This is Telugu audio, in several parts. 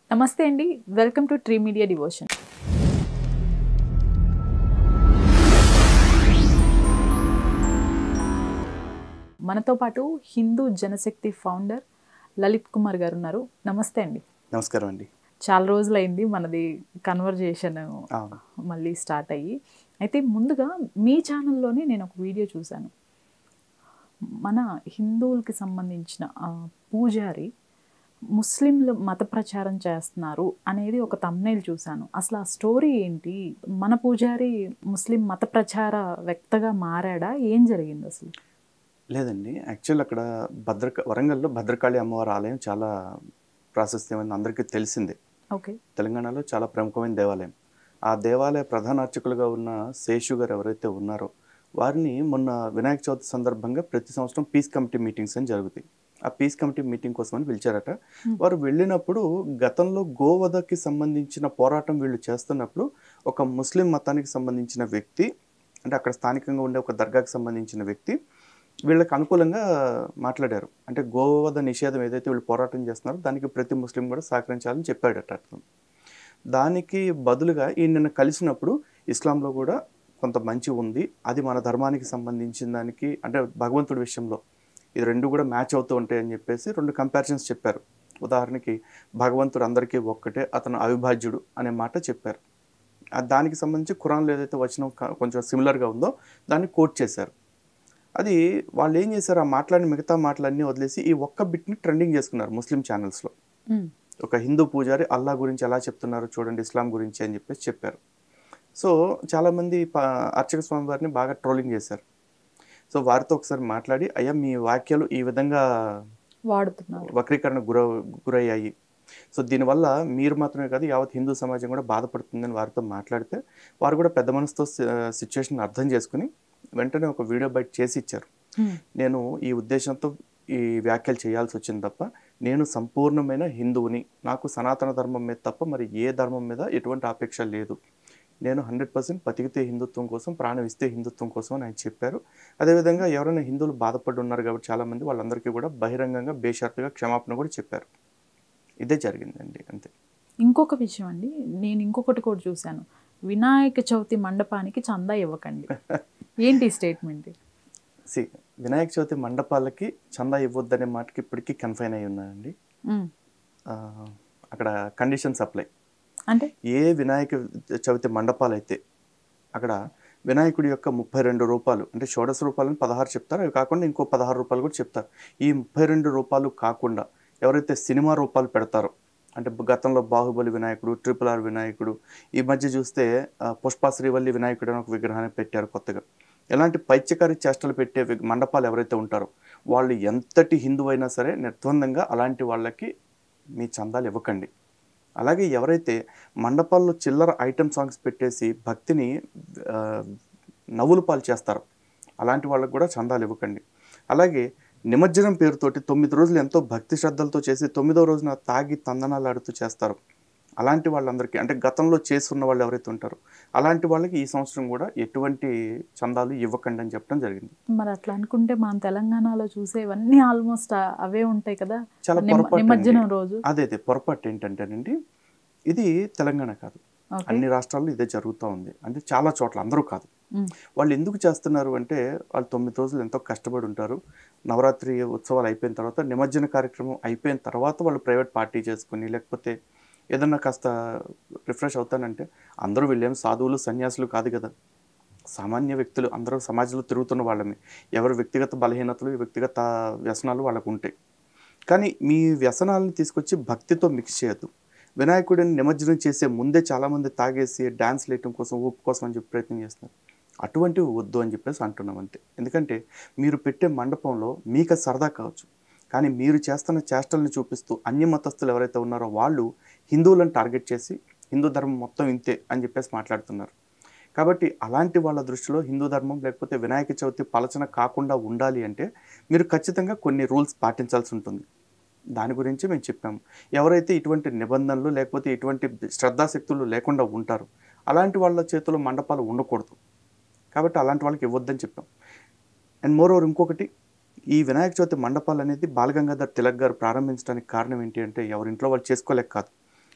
నమస్తే అండి welcome to tree media devotion మనతో పాటు హిందూ జనశక్తి ఫౌండర్ లలిత్ కుమార్ గారు ఉన్నారు నమస్తే అండి నమస్కారం అండి చాలా రోజులైంది మనది కన్వర్జేషన్ అవును మళ్ళీ స్టార్ట్ అయ్యి అయితే ముందుగా మీ ఛానల్లోనే నేను ఒక వీడియో చూశాను మన హిందువులకి సంబంధించిన ఆ, పూజారి ముస్లింలు మత ప్రచారం చేస్తున్నారు అనేది ఒక తమ్నైల్ చూశాను అసలు ఆ స్టోరీ ఏంటి మన పూజారి ముస్లిం మత ప్రచార వ్యక్తగా మారాడా ఏం జరిగింది అసలు లేదండి యాక్చువల్ అక్కడ భద్రక వరంగల్లో భద్రకాళి అమ్మవారి ఆలయం చాలా ప్రాశస్త్యమైంది అందరికీ తెలిసిందే ఓకే తెలంగాణలో చాలా ప్రముఖమైన దేవాలయం ఆ దేవాలయ ప్రధాన అర్చకులుగా ఉన్న శేషు గారు ఎవరైతే ఉన్నారో వారిని మొన్న వినాయక చవితి సందర్భంగా ప్రతి సంవత్సరం పీస్ కమిటీ మీటింగ్స్ అని జరుగుతాయి ఆ పీస్ కమిటీ మీటింగ్ కోసమని పిలిచారట వారు వెళ్ళినప్పుడు గతంలో గోవధకి సంబంధించిన పోరాటం వీళ్ళు చేస్తున్నప్పుడు ఒక ముస్లిం మతానికి సంబంధించిన వ్యక్తి అంటే అక్కడ స్థానికంగా ఉండే ఒక దర్గాకి సంబంధించిన వ్యక్తి వీళ్ళకి అనుకూలంగా మాట్లాడారు అంటే గోవధ నిషేధం ఏదైతే వీళ్ళు పోరాటం చేస్తున్నారో దానికి ప్రతి ముస్లిం కూడా సహకరించాలని చెప్పాడట అతను దానికి బదులుగా ఈ నిన్న కలిసినప్పుడు ఇస్లాంలో కూడా కొంత మంచి ఉంది అది మన ధర్మానికి సంబంధించిన దానికి అంటే భగవంతుడి విషయంలో ఇది రెండు కూడా మ్యాచ్ అవుతూ ఉంటాయి అని చెప్పేసి రెండు కంపారిజన్స్ చెప్పారు ఉదాహరణకి భగవంతుడు అందరికీ ఒక్కటే అతను అవిభాజ్యుడు అనే మాట చెప్పారు ఆ దానికి సంబంధించి ఖురాన్లో ఏదైతే వచనం క- కొంచెం సిమిలర్గా ఉందో దాన్ని కోట్ చేశారు అది వాళ్ళు ఏం చేశారు ఆ మాట్లాడిన మిగతా మాటలన్నీ వదిలేసి ఈ ఒక్క బిట్ని ట్రెండింగ్ చేసుకున్నారు ముస్లిం ఛానల్స్లో ఒక హిందూ పూజారి అల్లా గురించి ఎలా చెప్తున్నారు చూడండి ఇస్లాం గురించి అని చెప్పేసి చెప్పారు సో చాలామంది ప- అర్చక స్వామి వారిని బాగా ట్రోలింగ్ చేశారు సో వారితో ఒకసారి మాట్లాడి అయ్యా మీ వాక్యాలు ఈ విధంగా వాడుతున్నారు వక్రీకరణ గుర గురయ్యాయి సో దీనివల్ల మీరు మాత్రమే కాదు యావత్ హిందూ సమాజం కూడా బాధపడుతుందని వారితో మాట్లాడితే వారు కూడా పెద్ద మనసుతో సిచ్యువేషన్ అర్థం చేసుకుని వెంటనే ఒక వీడియో బయట చేసి ఇచ్చారు Hmm. నేను ఈ ఉద్దేశంతో ఈ వ్యాఖ్యలు చేయాల్సి వచ్చింది తప్ప నేను సంపూర్ణమైన హిందువుని నాకు సనాతన ధర్మం మీద తప్ప మరి ఏ ధర్మం మీద ఎటువంటి ఆపేక్ష లేదు నేను హండ్రెడ్ పర్సెంట్ బతికితే హిందుత్వం కోసం ప్రాణం ఇస్తే హిందుత్వం కోసం అని ఆయన చెప్పారు అదేవిధంగా ఎవరైనా హిందువులు బాధపడి ఉన్నారు కాబట్టి చాలామంది వాళ్ళందరికీ కూడా బహిరంగంగా బేషరతుగా క్షమాపణ కూడా చెప్పారు ఇదే జరిగిందండి అంతే ఇంకొక విషయం అండి నేను ఇంకొకటి కూడా చూశాను వినాయక చవితి మండపానికి చందా ఇవ్వకండి ఏంటి స్టేట్మెంట్ సి వినాయక చవితి మండపాలకి చందా ఇవ్వద్దనే మాటకి ఇప్పటికీ కన్ఫైన్ అయి ఉన్నానండి ఆ, అక్కడ కండిషన్స్ అప్లై అంటే ఏ వినాయక చవితి మండపాలు అయితే అక్కడ వినాయకుడి యొక్క ముప్పై రెండు రూపాయలు అంటే షోడశ రూపాయలని పదహారు చెప్తారు అవి కాకుండా ఇంకో పదహారు రూపాయలు కూడా చెప్తారు ఈ ముప్పై రెండు రూపాయలు కాకుండా ఎవరైతే సినిమా రూపాయలు పెడతారో అంటే గతంలో బాహుబలి వినాయకుడు ట్రిపుల్ ఆర్ వినాయకుడు ఈ మధ్య చూస్తే ఆ, పుష్ప శ్రీవల్లి వినాయకుడు అని ఒక విగ్రహాన్ని పెట్టారు కొత్తగా ఎలాంటి పైత్యకారి చేష్టలు పెట్టే వి- మండపాలు ఎవరైతే ఉంటారో వాళ్ళు ఎంతటి హిందువు అయినా సరే నిర్ద్వందంగా అలాంటి వాళ్ళకి మీ చందాలు ఇవ్వకండి అలాగే ఎవరైతే మండపాల్లో చిల్లర ఐటమ్ సాంగ్స్ పెట్టేసి భక్తిని ఆ, నవ్వులు పాలు చేస్తారో అలాంటి వాళ్ళకు కూడా చందాలు ఇవ్వకండి అలాగే నిమజ్జనం పేరుతోటి తొమ్మిది రోజులు ఎంతో భక్తి శ్రద్ధలతో చేసి తొమ్మిదో రోజున తాగి తందనాలు ఆడుతూ చేస్తారు అలాంటి వాళ్ళందరికీ అంటే గతంలో చేస్తున్న వాళ్ళు ఎవరైతే ఉంటారో అలాంటి వాళ్ళకి ఈ సంవత్సరం కూడా ఎటువంటి చందాలు ఇవ్వకండి అని చెప్పడం జరిగింది మరి అట్లా అనుకుంటే మనం తెలంగాణలో చూసేవన్నీ ఆల్మోస్ట్ అవే ఉంటాయి కదా చాలా నిమ- పొరపాటు నిమజ్జనం అండి. రోజు అదే అదే పొరపాటు ఏంటంటేనండి ఇది తెలంగాణ కాదు ఓకే అన్ని రాష్ట్రాల్లో ఇదే జరుగుతూ ఉంది అంటే చాలా చోట్ల అందరూ కాదు మ్మ్. వాళ్ళు ఎందుకు చేస్తున్నారు అంటే వాళ్ళు తొమ్మిది రోజులు ఎంతో కష్టపడి ఉంటారు నవరాత్రి ఉత్సవాలు అయిపోయిన తర్వాత నిమజ్జన కార్యక్రమం అయిపోయిన తర్వాత వాళ్ళు ప్రైవేట్ పార్టీ చేసుకుని లేకపోతే ఏదన్నా కాస్త రిఫ్రెష్ అవుతానంటే అందరూ వీళ్ళేం సాధువులు సన్యాసులు కాదు కదా సామాన్య వ్యక్తులు అందరూ సమాజంలో తిరుగుతున్న వాళ్ళమే ఎవరి వ్యక్తిగత బలహీనతలు వ్యక్తిగత వ్యసనాలు వాళ్ళకు ఉంటాయి కానీ మీ వ్యసనాలను తీసుకొచ్చి భక్తితో మిక్స్ చేయొద్దు వినాయకుడిని నిమజ్జనం చేసే ముందే చాలామంది తాగేసి డ్యాన్స్ వేయటం కోసం ఊపు కోసం అని చెప్పి ప్రయత్నం చేస్తున్నారు అటువంటివి వద్దు అని చెప్పేసి అంటున్నాం అంతే ఎందుకంటే మీరు పెట్టే మండపంలో మీకు అది సరదా కావచ్చు కానీ మీరు చేస్తున్న చేష్టలను చూపిస్తూ అన్య మతస్థులు ఎవరైతే ఉన్నారో వాళ్ళు హిందువులను టార్గెట్ చేసి హిందూ ధర్మం మొత్తం ఇంతే అని చెప్పేసి మాట్లాడుతున్నారు కాబట్టి అలాంటి వాళ్ళ దృష్టిలో హిందూ ధర్మం లేకపోతే వినాయక చవితి పలచన కాకుండా ఉండాలి అంటే మీరు ఖచ్చితంగా కొన్ని రూల్స్ పాటించాల్సి ఉంటుంది దాని గురించి మేము చెప్పాము ఎవరైతే ఇటువంటి నిబంధనలు లేకపోతే ఇటువంటి శ్రద్ధాశక్తులు లేకుండా ఉంటారో అలాంటి వాళ్ళ చేతిలో మండపాలు ఉండకూడదు కాబట్టి అలాంటి వాళ్ళకి ఇవ్వద్దని చెప్పాం అండ్ మోర్ ఓవర్ ఇంకొకటి ఈ వినాయక చవితి మండపాలు అనేది బాలగంగాధర్ తిలక్ గారు ప్రారంభించడానికి కారణం ఏంటి అంటే ఎవరింట్లో వాళ్ళు చేసుకోలేక కాదు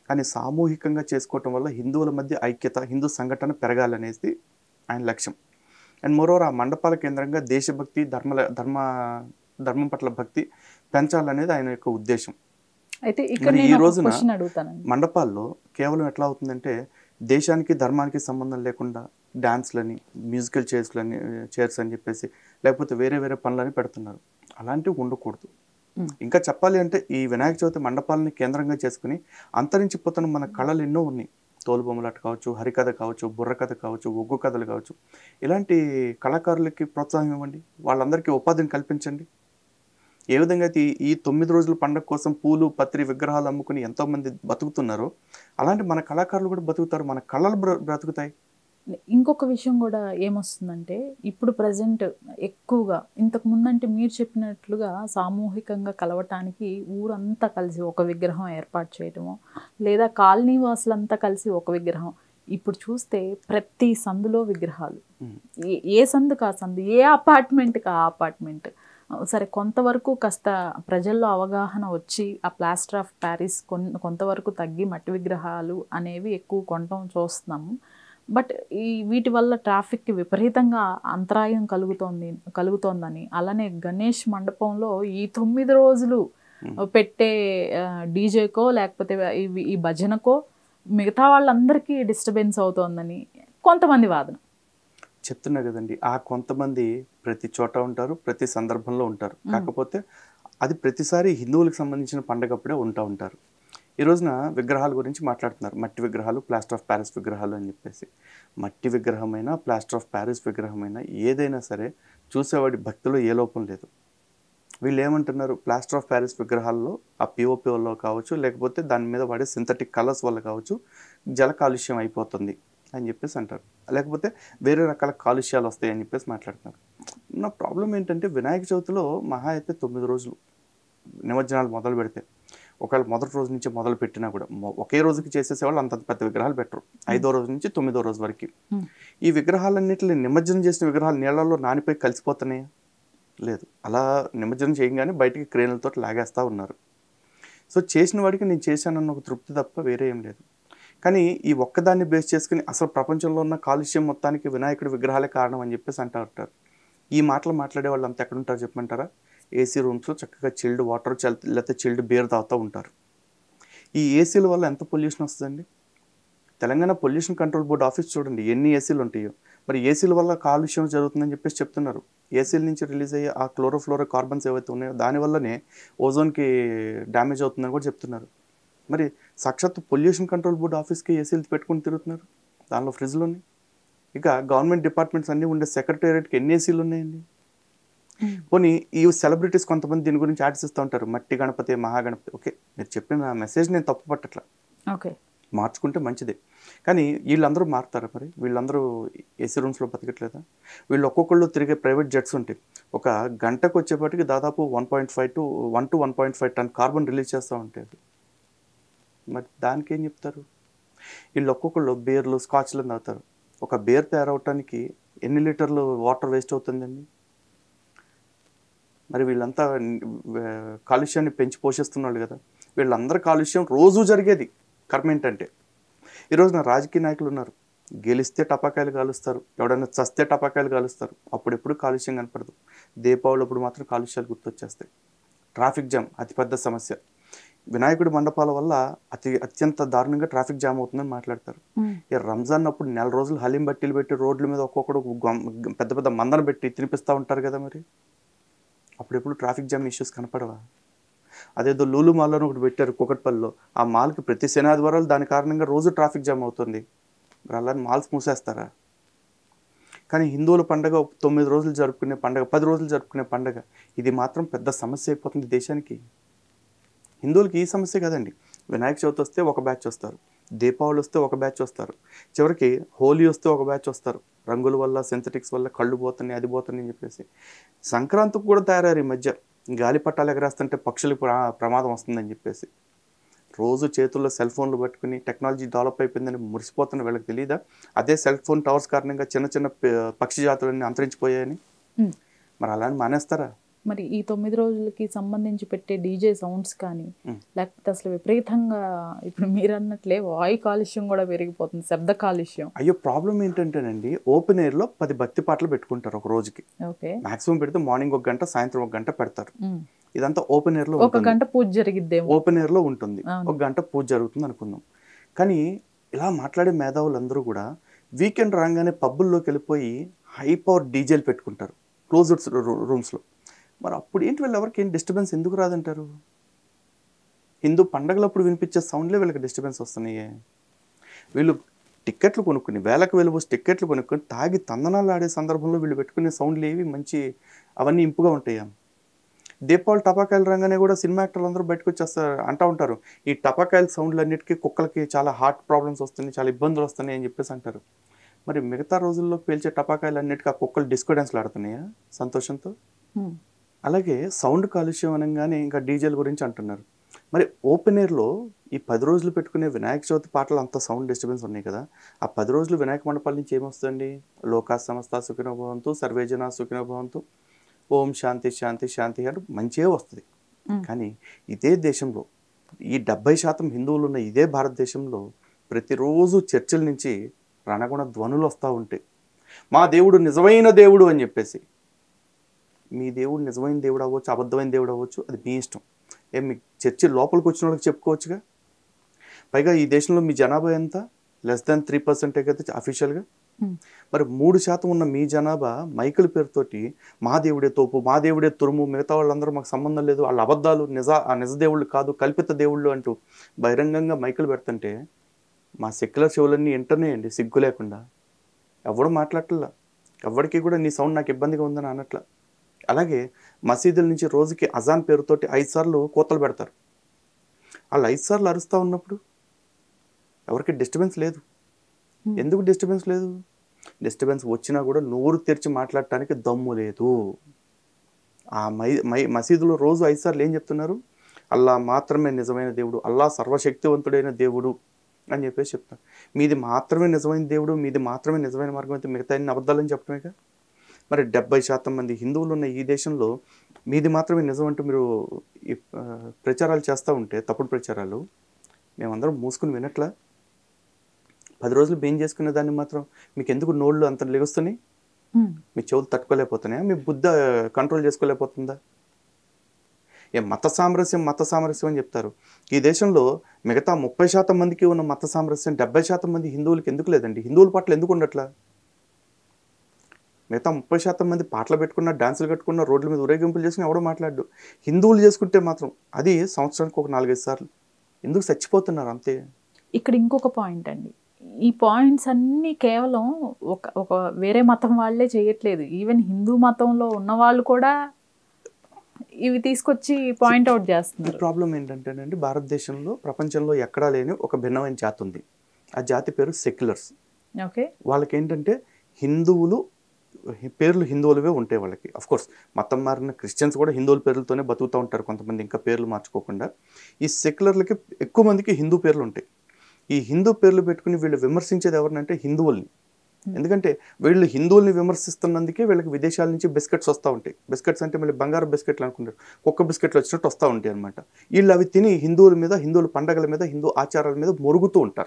కానీ సామూహికంగా చేసుకోవటం వల్ల హిందువుల మధ్య ఐక్యత హిందూ సంఘటన పెరగాలనేది ఆయన లక్ష్యం అండ్ మోరోవర్ ఆ మండపాల కేంద్రంగా దేశభక్తి ధర్మ ధర్మ ధర్మం పట్ల భక్తి పెంచాలనేది ఆయన యొక్క ఉద్దేశం అయితే ఇక్కడ మరి ఈ నేను రోజున క్వశ్చన్ అడుగుతానండి మండపాల్లో కేవలం ఎట్లా అవుతుందంటే దేశానికి ధర్మానికి సంబంధం లేకుండా డాన్స్లని మ్యూజికల్ చైర్స్లని చైర్స్ అని చెప్పేసి లేకపోతే వేరే వేరే పనులని పెడుతున్నారు అలాంటివి ఉండకూడదు మ్మ్. ఇంకా చెప్పాలి అంటే ఈ వినాయక చవితి మండపాలని కేంద్రంగా చేసుకుని అంతరించిపోతున్న మన కళలు ఎన్నో ఉన్నాయి తోలుబొమ్మలాట కావచ్చు హరికథ కావచ్చు బుర్రకథ కావచ్చు ఒగ్గు కథలు కావచ్చు ఇలాంటి కళాకారులకి ప్రోత్సాహం ఇవ్వండి వాళ్ళందరికీ ఉపాధిని కల్పించండి ఏ విధంగా అయితే ఈ- ఈ తొమ్మిది రోజుల పండగ కోసం పూలు పత్రి విగ్రహాలు అమ్ముకుని ఎంతో మంది బతుకుతున్నారో అలాంటి మన కళాకారులు కూడా బతుకుతారు మన కళలు బ్ర- బ్రతుకుతాయి ఇంకొక విషయం కూడా ఏమొస్తుందంటే ఇప్పుడు ప్రజెంట్ ఎక్కువగా ఇంతకు ముందంటే మీరు చెప్పినట్లుగా సామూహికంగా కలవటానికి ఊరంతా కలిసి ఒక విగ్రహం ఏర్పాటు చేయటము లేదా కాలనీ వాసులంతా కలిసి ఒక విగ్రహం ఇప్పుడు చూస్తే ప్రతి సందులో విగ్రహాలు ఉమ్. ఏ ఏ సందుకు ఆ సందు ఏ అపార్ట్మెంట్కి ఆ అపార్ట్మెంట్ సరే కొంతవరకు కాస్త ప్రజల్లో అవగాహన వచ్చి ఆ ప్లాస్టర్ ఆఫ్ ప్యారిస్ కొన్ కొంతవరకు తగ్గి మట్టి విగ్రహాలు అనేవి ఎక్కువ కొనటం చూస్తున్నాము బట్ ఈ వీటి వల్ల ట్రాఫిక్కి విపరీతంగా అంతరాయం కలుగుతోంది కలుగుతోందని అలానే గణేష్ మండపంలో ఈ తొమ్మిది రోజులు పెట్టే డీజేకో లేకపోతే ఈ- ఈ భజనకో మిగతా వాళ్ళందరికీ డిస్టర్బెన్స్ అవుతోందని కొంతమంది వాదన చెప్తున్నా కదండి ఆ కొంతమంది ప్రతి చోట ఉంటారు ప్రతి సందర్భంలో ఉంటారు కాకపోతే అది ప్రతిసారి హిందువులకు సంబంధించిన పండగప్పుడే ఉంటా ఉంటారు ఈ రోజున విగ్రహాల గురించి మాట్లాడుతున్నారు మట్టి విగ్రహాలు ప్లాస్టర్ ఆఫ్ ప్యారిస్ విగ్రహాలు అని చెప్పేసి మట్టి విగ్రహమైనా ప్లాస్టర్ ఆఫ్ ప్యారిస్ విగ్రహమైనా ఏదైనా సరే చూసేవాడి భక్తిలో ఏ లోపం లేదు వీళ్ళు ఏమంటున్నారు ప్లాస్టర్ ఆఫ్ ప్యారిస్ విగ్రహాల్లో ఆ పిఓపి వల్ల కావచ్చు లేకపోతే దాని మీద వాడే సింథటిక్ కలర్స్ వల్ల కావచ్చు జల కాలుష్యం అయిపోతుంది అని చెప్పేసి అంటారు లేకపోతే వేరే రకాల కాలుష్యాలు వస్తాయి అని చెప్పేసి మాట్లాడుతున్నారు నా ప్రాబ్లం ఏంటంటే వినాయక చవితిలో మహా అయితే తొమ్మిది రోజులు నిమజ్జనాలు మొదలు పెడితే ఒకవేళ మొదటి రోజు నుంచి మొదలు పెట్టినా కూడా మొ- ఒకే రోజుకి చేసేసేవాళ్ళు అంత పెద్ద విగ్రహాలు పెట్టరు ఐదో రోజు నుంచి తొమ్మిదో రోజు వరకు Hmm. ఈ విగ్రహాలన్నింటిని నిమజ్జనం చేసిన విగ్రహాలు నీళ్ళల్లో నానిపోయి కలిసిపోతున్నాయా లేదు అలా నిమజ్జనం చేయగానే బయటికి క్రేన్లతో లాగేస్తూ ఉన్నారు సో చేసిన వాడికి నేను చేశానన్న ఒక తృప్తి తప్ప వేరే ఏం లేదు కానీ ఈ ఒక్కదాన్ని బేస్ చేసుకుని అసలు ప్రపంచంలో ఉన్న కాలుష్యం మొత్తానికి వినాయకుడి విగ్రహాలే కారణం అని చెప్పేసి అంటూ ఉంటారు ఈ మాటలు మాట్లాడే వాళ్ళు అంతా ఎక్కడ ఉంటారు చెప్పమంటారా ఏసీ రూమ్స్లో చక్కగా చిల్డ్ వాటర్ లేకపోతే చిల్డ్ బీర్ తాగుతూ ఉంటారు ఈ ఏసీల వల్ల ఎంత పొల్యూషన్ వస్తుందండి Telangana pollution control board office చూడండి ఎన్ని ఏసీలు ఉంటాయో మరి ఏసీల వల్ల కాలుష్యం జరుగుతుందని చెప్పేసి చెప్తున్నారు ఏసీల నుంచి రిలీజ్ అయ్యే ఆ క్లోరోఫ్లోరో కార్బన్స్ ఏవైతే ఉన్నాయో దానివల్లనే ఓజోన్కి డ్యామేజ్ అవుతుందని కూడా చెప్తున్నారు మరి సాక్షాత్ పొల్యూషన్ కంట్రోల్ బోర్డ్ ఆఫీస్కి ఏసీలు పెట్టుకుని తిరుగుతున్నారు దానిలో ఫ్రిడ్జ్లు ఉన్నాయి ఇక గవర్నమెంట్ డిపార్ట్మెంట్స్ అన్నీ ఉండే సెక్రటేరియట్కి ఎన్ని ఏసీలు ఉన్నాయండి పోనీ ఈ సెలబ్రిటీస్ కొంతమంది దీని గురించి ఆడిస్తూ ఉంటారు మట్టి గణపతి మహాగణపతి ఓకే మీరు చెప్పిన మెసేజ్ నేను తప్పు పట్టట్లా ఓకే మార్చుకుంటే మంచిదే కానీ వీళ్ళందరూ మారుతారా మరి వీళ్ళందరూ ఏసీ రూమ్స్లో బతకట్లేదా వీళ్ళు ఒక్కొక్కళ్ళు తిరిగే ప్రైవేట్ జెట్స్ ఉంటాయి ఒక గంటకు వచ్చేప్పటికి దాదాపు one point five to one two one point five ton carbon release చేస్తూ ఉంటాయి అవి. మరి దానికి ఏం చెప్తారు వీళ్ళు ఒక్కొక్కళ్ళు బీర్లు స్కాచ్లు తాగుతారు ఒక బీర్ తయారవటానికి ఎన్ని లీటర్లు వాటర్ వేస్ట్ అవుతుందండి మరి వీళ్ళంతా ఆ, కాలుష్యాన్ని పెంచి పోషిస్తున్నాళ్ళు కదా వీళ్ళందరి కాలుష్యం రోజు జరిగేది కర్మ ఏంటంటే ఈ రోజున రాజకీయ నాయకులు ఉన్నారు గెలిస్తే టపాకాయలు కాలుస్తారు ఎవడైనా చస్తే టపాకాయలు కాలుస్తారు అప్పుడెప్పుడు కాలుష్యం కనపడదు దీపావళి అప్పుడు మాత్రం కాలుష్యాలు గుర్తొచ్చేస్తాయి ట్రాఫిక్ జామ్ అతిపెద్ద సమస్య వినాయకుడి మండపాల వల్ల అతి అత్యంత దారుణంగా ట్రాఫిక్ జామ్ అవుతుందని మాట్లాడతారు ఈ రంజాన్ అప్పుడు నెల రోజులు హలీం బట్టీలు పెట్టి రోడ్ల మీద ఒక్కొక్కడు గొం- పెద్ద పెద్ద మందన పెట్టి తినిపిస్తూ ఉంటారు కదా మరి అప్పుడు ఎప్పుడు ట్రాఫిక్ జామ్ ఇష్యూస్ కనపడవా అదేదో లూలు మాల్ అని ఒకటి పెట్టారు కుకట్పల్లిలో ఆ మాల్కి ప్రతి శనాదివారాలు దాని కారణంగా రోజు ట్రాఫిక్ జామ్ అవుతుంది మరి అలా మాల్స్ మూసేస్తారా కానీ హిందువుల పండగ తొమ్మిది రోజులు జరుపుకునే పండగ పది రోజులు జరుపుకునే పండగ ఇది మాత్రం పెద్ద సమస్య అయిపోతుంది దేశానికి హిందువులకి ఈ సమస్య కదండి వినాయక చవితి వస్తే ఒక బ్యాచ్ వస్తారు దీపావళి వస్తే ఒక బ్యాచ్ వస్తారు చివరికి హోలీ వస్తే ఒక బ్యాచ్ వస్తారు రంగుల వల్ల సింథటిక్స్ వల్ల కళ్ళు పోతున్నాయి అది పోతున్నాయి అని చెప్పేసి సంక్రాంతికి కూడా తయారయ్యారు ఈ మధ్య గాలి పట్టాలు ఎగరేస్తుంటే పక్షులకు ప్ర- ప్రమాదం వస్తుందని చెప్పేసి రోజు చేతుల్లో సెల్ ఫోన్లు పట్టుకుని టెక్నాలజీ డెవలప్ అయిపోయిందని మురిసిపోతున్న వీళ్ళకి తెలియదా అదే సెల్ ఫోన్ టవర్స్ కారణంగా చిన్న చిన్న ప- పక్షి జాతులన్నీ అంతరించిపోయాయని ఉమ్. మరి అలాని మానేస్తారా మరి ఈ తొమ్మిది రోజులకి సంబంధించి పెట్టే డీజే సౌండ్స్ కానీ మ్మ్. లేకపోతే అసలు విపరీతంగా ఇప్పుడు మీరు అన్నట్లే వాయు కాలుష్యం కూడా పెరిగిపోతుంది శబ్ద కాలుష్యం అయ్యో ప్రాబ్లం ఏంటంటేనండి ఓపెన్ ఎయిర్లో పది భక్తి పాటలు పెట్టుకుంటారు ఒక రోజుకి ఓకే మాక్సిమం పెడితే మార్నింగ్ ఒక గంట సాయంత్రం ఒక గంట పెడతారు మ్మ్. ఇదంతా ఓపెన్ ఎయిర్లో ఒక ఉంటుంది గంట పూజ జరిగిద్దేమో ఓపెన్ ఎయిర్లో ఉంటుంది అవును. ఒక గంట పూజ జరుగుతుంది అనుకుందాం కానీ ఇలా మాట్లాడే మేధావులందరూ కూడా వీకెండ్ రాగానే పబ్బుల్లోకి వెళ్ళిపోయి హై పవర్ డీజేలు పెట్టుకుంటారు క్లోజ్డ్ రూమ్స్లో మరి అప్పుడు ఏంటి వీళ్ళు ఎవరికి ఏం డిస్టర్బెన్స్ ఎందుకు రాదంటారు హిందూ పండగలప్పుడు వినిపించే సౌండ్లే వీళ్ళకి డిస్టర్బెన్స్ వస్తున్నాయి వీళ్ళు టిక్కెట్లు కొనుక్కుని వేలకు వెలుబోసి టిక్కెట్లు కొనుక్కొని తాగి తందనాలు ఆడే సందర్భంలో వీళ్ళు పెట్టుకునే సౌండ్లు ఏవి మంచి అవన్నీ ఇంపుగా ఉంటాయా దీపావళి టపాకాయలు రాగానే కూడా సినిమా యాక్టర్లు అందరూ బయటకు వచ్చేస్తారు అంటూ ఉంటారు ఈ టపాకాయల సౌండ్లు అన్నిటికీ కుక్కలకి చాలా హార్ట్ ప్రాబ్లమ్స్ వస్తున్నాయి చాలా ఇబ్బందులు వస్తున్నాయి అని చెప్పేసి అంటారు మరి మిగతా రోజుల్లో పేల్చే టపాకాయలు అన్నిటికీ ఆ కుక్కలు డిస్కో డాన్స్లు ఆడుతున్నాయా సంతోషంతో మ్మ్. అలాగే సౌండ్ కాలుష్యం అనగానే ఇంకా డీజేల గురించి అంటున్నారు మరి ఓపెన్ ఎయిర్లో ఈ పది రోజులు పెట్టుకునే వినాయక చవితి పాటలు అంత సౌండ్ డిస్టర్బెన్స్ ఉన్నాయి కదా ఆ పది రోజులు వినాయక మండపాల నుంచి ఏమొస్తుందండి లోకా సమస్త సుఖినో భవంతు సర్వేజన సుఖినో భవంతు ఓం శాంతి శాంతి శాంతి అంటే మంచిగా వస్తుంది మ్మ్. కానీ ఇదే దేశంలో ఈ డెబ్బై శాతం హిందువులు ఉన్న ఇదే భారతదేశంలో ప్రతిరోజు చర్చిల నుంచి రణగుణ ధ్వనులు వస్తూ ఉంటాయి మా దేవుడు నిజమైన దేవుడు అని చెప్పేసి మీ దేవుడు నిజమైన దేవుడు అవ్వచ్చు అబద్ధమైన దేవుడు అవ్వచ్చు అది మీ ఇష్టం ఏం మీ చర్చి లోపలికి వచ్చిన వాళ్ళకి చెప్పుకోవచ్చుగా పైగా ఈ దేశంలో మీ జనాభా ఎంత లెస్ దాన్ త్రీ పర్సెంటే కదా అఫీషియల్గా మ్మ్. మరి మూడు శాతం ఉన్న మీ జనాభా మైకుల పేరుతోటి మా దేవుడే తోపు మా దేవుడే తురుము మిగతా వాళ్ళందరూ మాకు సంబంధం లేదు వాళ్ళ అబద్ధాలు నిజ ఆ నిజ దేవుళ్ళు కాదు కల్పిత దేవుళ్ళు అంటూ బహిరంగంగా మైకులు పెడుతుంటే మా సెక్యులర్ షోలన్నీ వింటనేయండి సిగ్గు లేకుండా ఎవడు మాట్లాడట్లా ఎవరికి కూడా నీ సౌండ్ నాకు ఇబ్బందిగా ఉందని అనట్లా అలాగే మసీదుల నుంచి రోజుకి అజాన్ పేరుతోటి ఐదు సార్లు కోతలు పెడతారు వాళ్ళు ఐదు సార్లు అరుస్తూ ఉన్నప్పుడు ఎవరికి డిస్టర్బెన్స్ లేదు Hmm. ఎందుకు డిస్టర్బెన్స్ లేదు డిస్టర్బెన్స్ వచ్చినా కూడా నోరు తెరిచి మాట్లాడటానికి దమ్ము లేదు ఆ మై మై మసీదులో రోజు ఐదు సార్లు ఏం చెప్తున్నారు అల్లా మాత్రమే నిజమైన దేవుడు అల్లా సర్వశక్తివంతుడైన దేవుడు అని చెప్పేసి చెప్తారు మీది మాత్రమే నిజమైన దేవుడు మీది మాత్రమే నిజమైన మార్గం అయితే మిగతా అన్ని అబద్ధాలని చెప్పడమేగా మరి డెబ్బై శాతం మంది హిందువులు ఉన్న ఈ దేశంలో మీది మాత్రమే నిజం అంటూ మీరు ఈ ఆ, ప్రచారాలు చేస్తూ ఉంటే తప్పుడు ప్రచారాలు మేమందరం మూసుకుని వినట్లా పది రోజులు బేం చేసుకునే దాన్ని మాత్రం మీకు ఎందుకు నోళ్ళు అంత లెగుస్తున్నాయి మ్మ్. మీ చెవులు తట్టుకోలేకపోతున్నాయా మీ బుద్ధ కంట్రోల్ చేసుకోలేకపోతుందా ఏ మత సామరస్యం మత సామరస్యం అని చెప్తారు ఈ దేశంలో మిగతా ముప్పై శాతం మందికి ఉన్న మత సామరస్యం డెబ్బై శాతం మంది హిందువులకి ఎందుకు లేదండి హిందువుల పట్ల ఎందుకు ఉండట్లా మిగతా ముప్పై శాతం మంది పాటలు పెట్టుకున్న డాన్సులు కట్టుకున్న రోడ్ల మీద ఊరేగింపులు చేసుకుని ఎవడో మాట్లాడు హిందువులు చేసుకుంటే మాత్రం అది సంవత్సరానికి ఒక నాలుగైదు సార్లు ఎందుకు చచ్చిపోతున్నారు అంతే ఇక్కడ ఇంకొక పాయింట్ అండి ఈ పాయింట్స్ అన్నీ కేవలం ఒక ఒక వేరే మతం వాళ్ళే చేయట్లేదు ఈవెన్ హిందూ మతంలో ఉన్న వాళ్ళు కూడా ఇవి తీసుకొచ్చి పాయింట్ అవుట్ చేస్తున్నారు ప్రాబ్లం ఏంటంటేనండి భారతదేశంలో ప్రపంచంలో ఎక్కడా లేని ఒక భిన్నమైన జాతి ఉంది ఆ జాతి పేరు సెక్యులర్స్ ఓకే వాళ్ళకి ఏంటంటే హిందువులు హి- పేర్లు హిందువులవే ఉంటాయి వాళ్ళకి అఫ్ కోర్స్ మతం మారిన క్రిస్టియన్స్ కూడా హిందువుల పేర్లతోనే బతుకుతూ ఉంటారు కొంతమంది ఇంకా పేర్లు మార్చుకోకుండా ఈ సెక్యులర్లకి ఎక్కువ మందికి హిందూ పేర్లు ఉంటాయి ఈ హిందూ పేర్లు పెట్టుకుని వీళ్ళు విమర్శించేది ఎవరినంటే హిందువుల్ని ఎందుకంటే వీళ్ళు హిందువుల్ని విమర్శిస్తున్నందుకే వీళ్ళకి విదేశాల నుంచి బిస్కెట్స్ వస్తూ ఉంటాయి బిస్కెట్స్ అంటే మళ్ళీ బంగారు బిస్కెట్లు అనుకుంటారు కుక్క బిస్కెట్లు వచ్చినట్టు వస్తూ ఉంటాయి అనమాట వీళ్ళు అవి తిని హిందువుల మీద హిందువుల పండగల మీద హిందూ ఆచారాల మీద మొరుగుతూ ఉంటారు